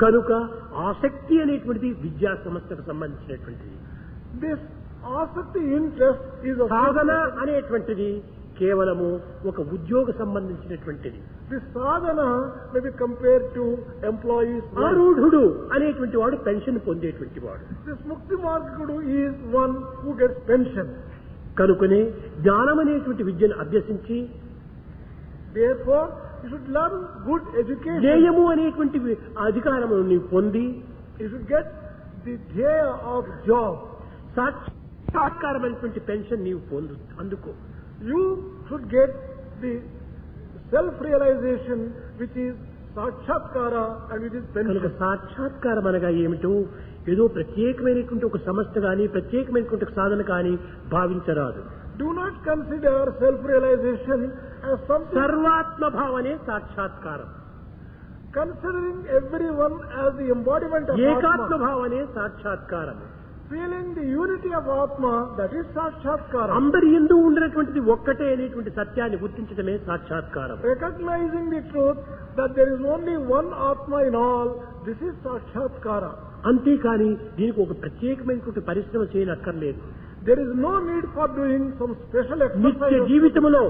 కనుక ఆసక్తి అనేటువంటిది విద్యా సంస్థకు సంబంధించినటువంటిది This asakti interest is of సాధన అనేటువంటిది కేవలము ఒక ఉద్యోగ సంబంధించినటువంటిది This sadhana may be compared to employees. work. ఆరూఢుడు అనేటువంటి వాడు పెన్షన్ పొందేటువంటి వాడు This Mukti Margakudu is one who gets pension. కనుకనే జ్ఞానం అనేటువంటి విద్యను అభ్యసించి Therefore, you should learn good education. జ్ఞేయము అనేటువంటి వి- అధికారమును నీవు పొంది You should get the dhya of job. సాక్ష- సాక్షాత్కారమైనటువంటి పెన్షన్ నీవు పొందు అందుకో You should get the self-realization which is sakshatkara and which is కనుక pension. సాక్షాత్కారం అనగా ఏమిటో ఏదో ప్రత్యేకమైనటువంటి ఒక సంస్థ కానీ ప్రత్యేకమైనటువంటి ఒక సాధన కానీ భావించరాదు Do not consider self-realization as something సర్వాత్మ భావనే సాక్షాత్కారం considering everyone as the embodiment of ఏకాత్మ Atma. భావనే సాక్షాత్కారం Feeling the unity of Atma, that is sakshatkara. అందరి ఎందు ఉండనటువంటిది ఒక్కటే అనేటువంటి సత్యాన్ని గుర్తించడమే సాక్షాత్కారం Recognizing the truth that there is only one Atma in all, this is sakshatkara. అంతేకాని దీనికి ఒక ప్రత్యేకమైనటువంటి పరిశ్రమ చేయనక్కర్లేదు There is no need for doing some special నిత్య exercise జీవితంలో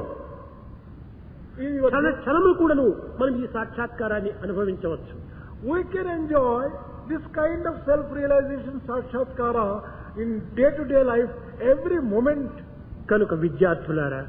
in your క్షణ క్షణము కూడాను మనం ఈ సాక్షాత్కారాన్ని అనుభవించవచ్చు We can enjoy this kind of self-realization sakshatkara in day-to-day life every moment. కనుక విద్యార్థులారా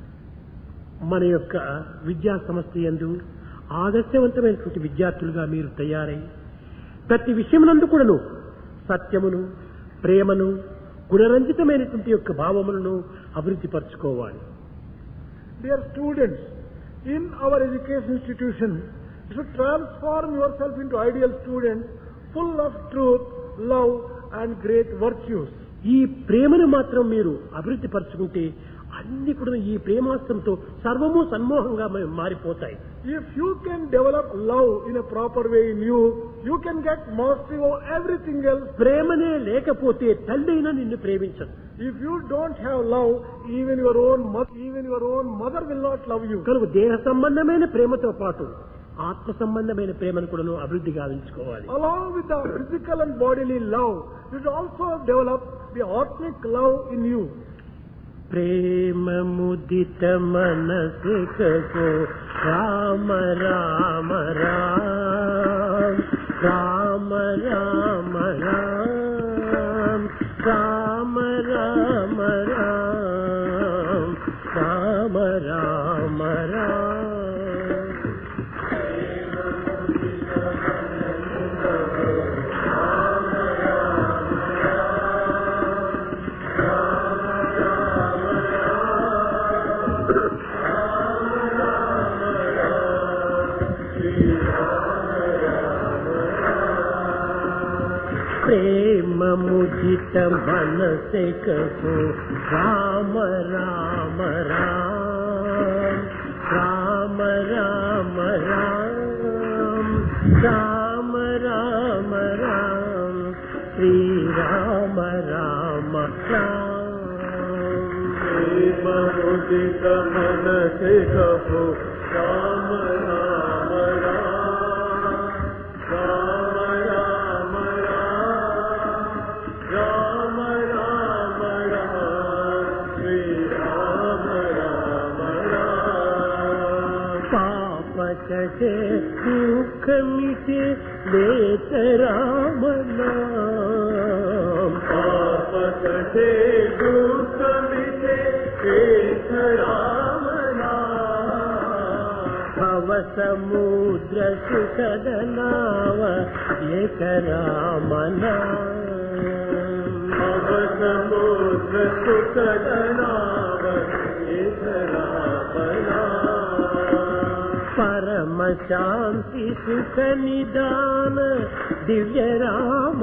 మన యొక్క విద్యా సంస్థ యందు ఆదర్శవంతమైనటువంటి విద్యార్థులుగా మీరు తయారై ప్రతి విషయమునందు కూడాను సత్యమును ప్రేమను గుణరంజితమైనటువంటి యొక్క భావములను అభివృద్ధి పరచుకోవాలి Dear students, in our education institution, you should transform yourself into ideal students full of truth, love and great virtues. ఈ ప్రేమను మాత్రం మీరు అభివృద్ధి పరచుకుంటే అన్ని కూడా ఈ ప్రేమాస్త్రంతో సర్వము సన్మోహంగా మ- మారిపోతాయి If you can develop love in a proper way in you, you can get mastery over everything else. ప్రేమనే లేకపోతే తల్లైనా నిన్ను ప్రేమించదు If you don't have love, even your own mother, even your own mother will not love you. కనుక దేహ సంబంధమైన ప్రేమతో పాటు ఆత్మ సంబంధమైన ప్రేమను కూడా అభివృద్ధి గావించుకోవాలి Along with the physical and bodily love, you should also develop the atmic love in you. ప్రేమ ముదిత మనసికో రామ రామ రామ రామ రామ రామ రామ రామ రామ రామ రామ రామ ప్రేమ ముదిత మనసే కహో రామ రామ రామ రామ రామ రామ రామ రామ రామ శ్రీ రామ రామ రామ ముదిత మనసే కహో రామ రామ రామ రామ రామ రామ రామ శ్రీ రామ రామ రామ పాప కటే దుఃఖ మిటే లేత రామ నామ పాప కటే దుఃఖ మిటే ఏక రామ భవ సముద్ర సుఖద నావ ఏక రామ భవ సముద్ర సుఖద నావ ఏక రామ పరమ శాంతి సుఖ నిదాన దివ్య రామ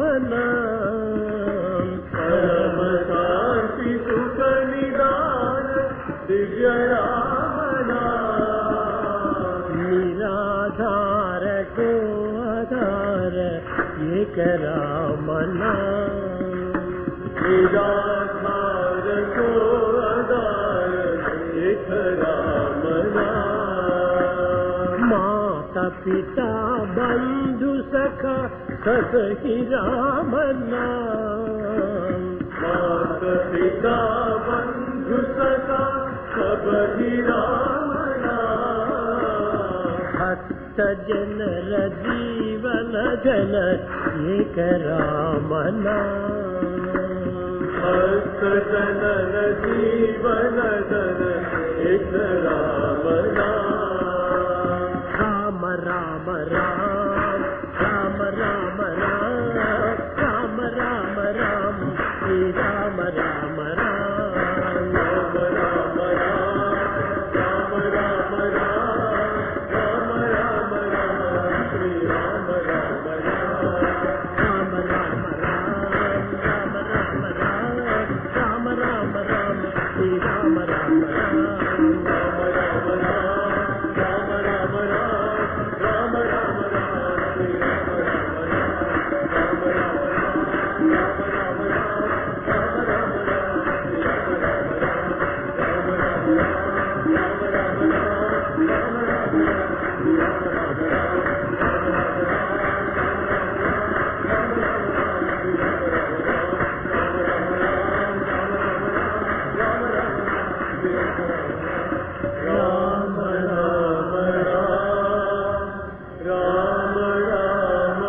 పరమ శాంతి సుఖ నిదాన దివ్య రామ నిరాధార కో ఆధార ఏక రామ నిరాధార కో ఆధార ఏక రామ మాత పితా బంధు స सखा ससहि राम नाम मात पिता बंधु सखा सब ही राम नाम भक्त जनर जीवन जन एक राम नाम भक्त जनन जीवन धन एक राम नाम राम राम राम राम राम राम राम राम राम श्री राम राम राम राम राम राम राम राम राम राम राम राम श्री राम राम राम राम राम राम राम राम राम राम राम राम श्री राम राम राम राम राम राम राम राम राम राम राम राम श्री राम राम राम राम राम राम राम राम राम राम राम राम श्री राम राम राम राम राम राम राम राम राम राम राम राम श्री राम राम राम राम राम राम राम राम राम राम राम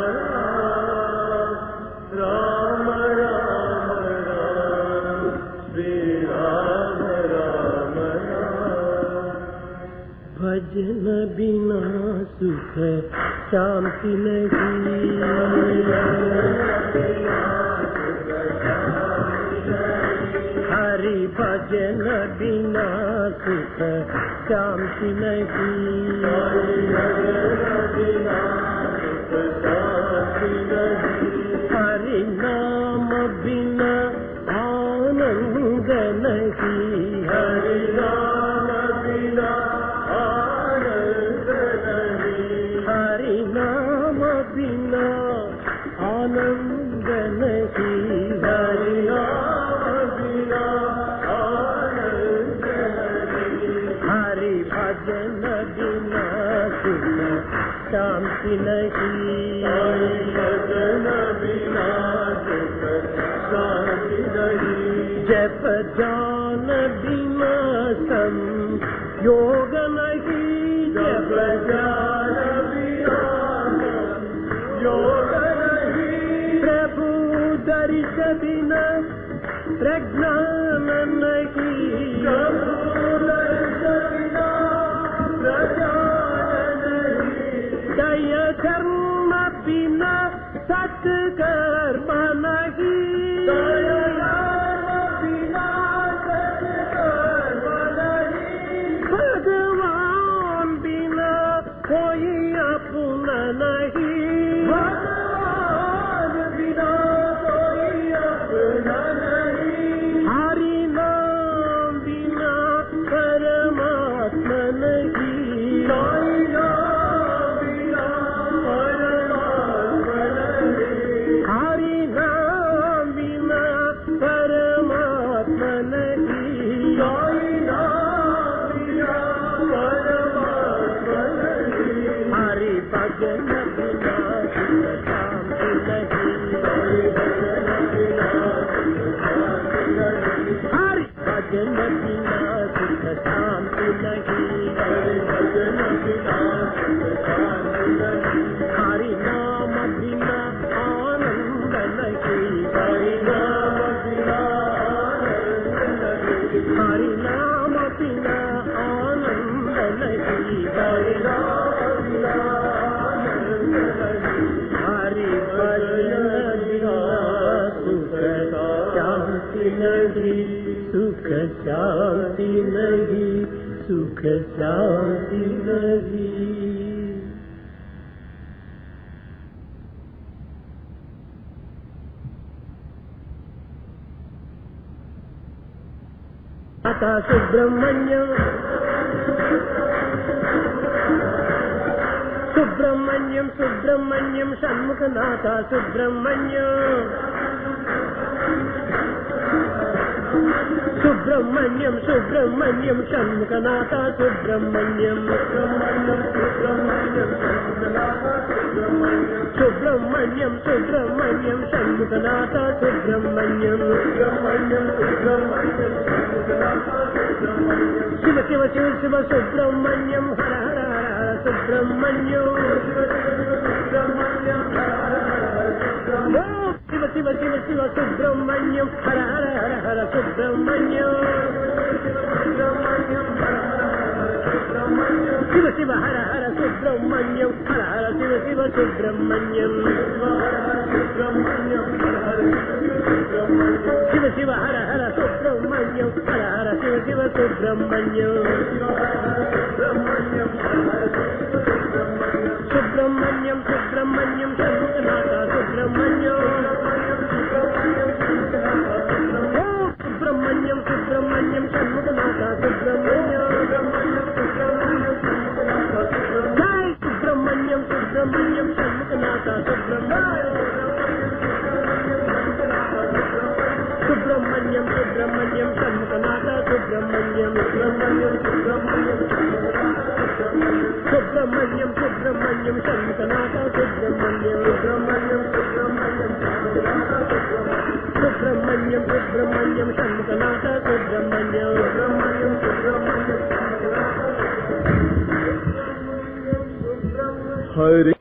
राम राम राम राम श्री राम राम राम भजन बिना सुख शांति नहीं हरि भजन बिना सुख शांति नहीं हरि नाम बिना आनंद नहीं हरि राम बिना आनंद नहीं हरि नाम बिना आनंद नहीं हरि नाम बिना आनंद नहीं हरि भजन बिना सुख शांति नहीं हरि भजन बिना सुख शांति नहीं जप जान बिना सम योग नहीं जब जप ज्ञान बिना योग नहीं प्रभु दर्श बिना प्रज्ञान नहीं प्रभु दर्श बिना प्रजान नहीं दय धर्म बिना सत्कर्म नहीं दया बिना सत्कर्म नहीं भगवान बिना कोई अपना नहीं भगवान बिना कोई अपना नहीं हरि नाम बिना परमात्मा नहीं कोई नाम बिना परमात्मा नहीं हरि नाम बिना परमात्मा नहीं कोई नाम बिना परमात्मा नहीं हरि भजन बिना सुख शांति नहीं कोई भजन बिना शांति नहीं हरि भजन बिना सुख शांति नहीं हरि भजन बिना शांति नहीं हरि नाम बिना आनंद नहीं हरि नाम बिना आनंद नहीं हरि नाम बिना आनंद नहीं हरि नाम बिना आनंद नहीं हरि भजन बिना सुख शांति नहीं सुख शांति नहीं सुख शांति नहीं माता सुब्रह्मण्यम सुब्रह्मण्यम सुब्रह्मण्यम षण्मुखनाथ सुब्रह्मण्यम सुब्र సుబ్రహ్మణ్యం సుబ్రహ్మణ్యం షణ్ముఖనాథ సుబ్రహ్మణ్యం సుబ్రహ్మణ్యం సుబ్రహ్మణ్యం షణ్ముఖనాథ సుబ్రహ్మణ్యం శివ శివ శివ శివ సుబ్రహ్మణ్యం హర హర హర హర సుబ్రహ్మణ్యం ఓం శివ శివ శివ శివ సుబ్రహ్మణ్యం హర హర హర హర సుబ్రహ్మణ్యం శివ శివ హర హర సుబ్రహ్మణ్యం హర హర శివ శివ సుబ్రహ్మణ్యం శివ శివ హర హర సుబ్రహ్మణ్యం హర హర శివ శివ సుబ్రహ్మణ్యం సుబ్రహ్మణ్యం సుబ్రహ్మణ్యం షణ్ముఖనాథ సుబ్రహ్మణ్యం ఓం సుబ్రహ్మణ్యం సుబ్రహ్మణ్యం షణ్ముఖనాథ సుబ్రహ్మణ్యం జై సుబ్రహ్మణ్యం సుబ్రహ్మణ్యం షణ్ముఖనాథ సుబ్రహ్మణ్యం సుబ్రహ్మణ్యం సుబ్రహ్మణ్యం షణ్ముఖనాథ సుబ్రహ్మణ్యం సుబ్రహ్మణ్యం సుబ్రహ్మణ్యం సుబ్రహ్మణ్యం సుబ్రహ్మణ్యం షణ్ముఖనాథ సుబ్రహ్మణ్యం సుబ్రహ్మణ్యం సుబ్రహ్మణ్యం సుబ్రహ్మణ్యం సుబ్రహ్మణ్యం షణ్ముఖనాథ సుబ్రహ్మణ్యం సుబ్రహ్మణ్యం సుబ్రహ్మణ్యం హరి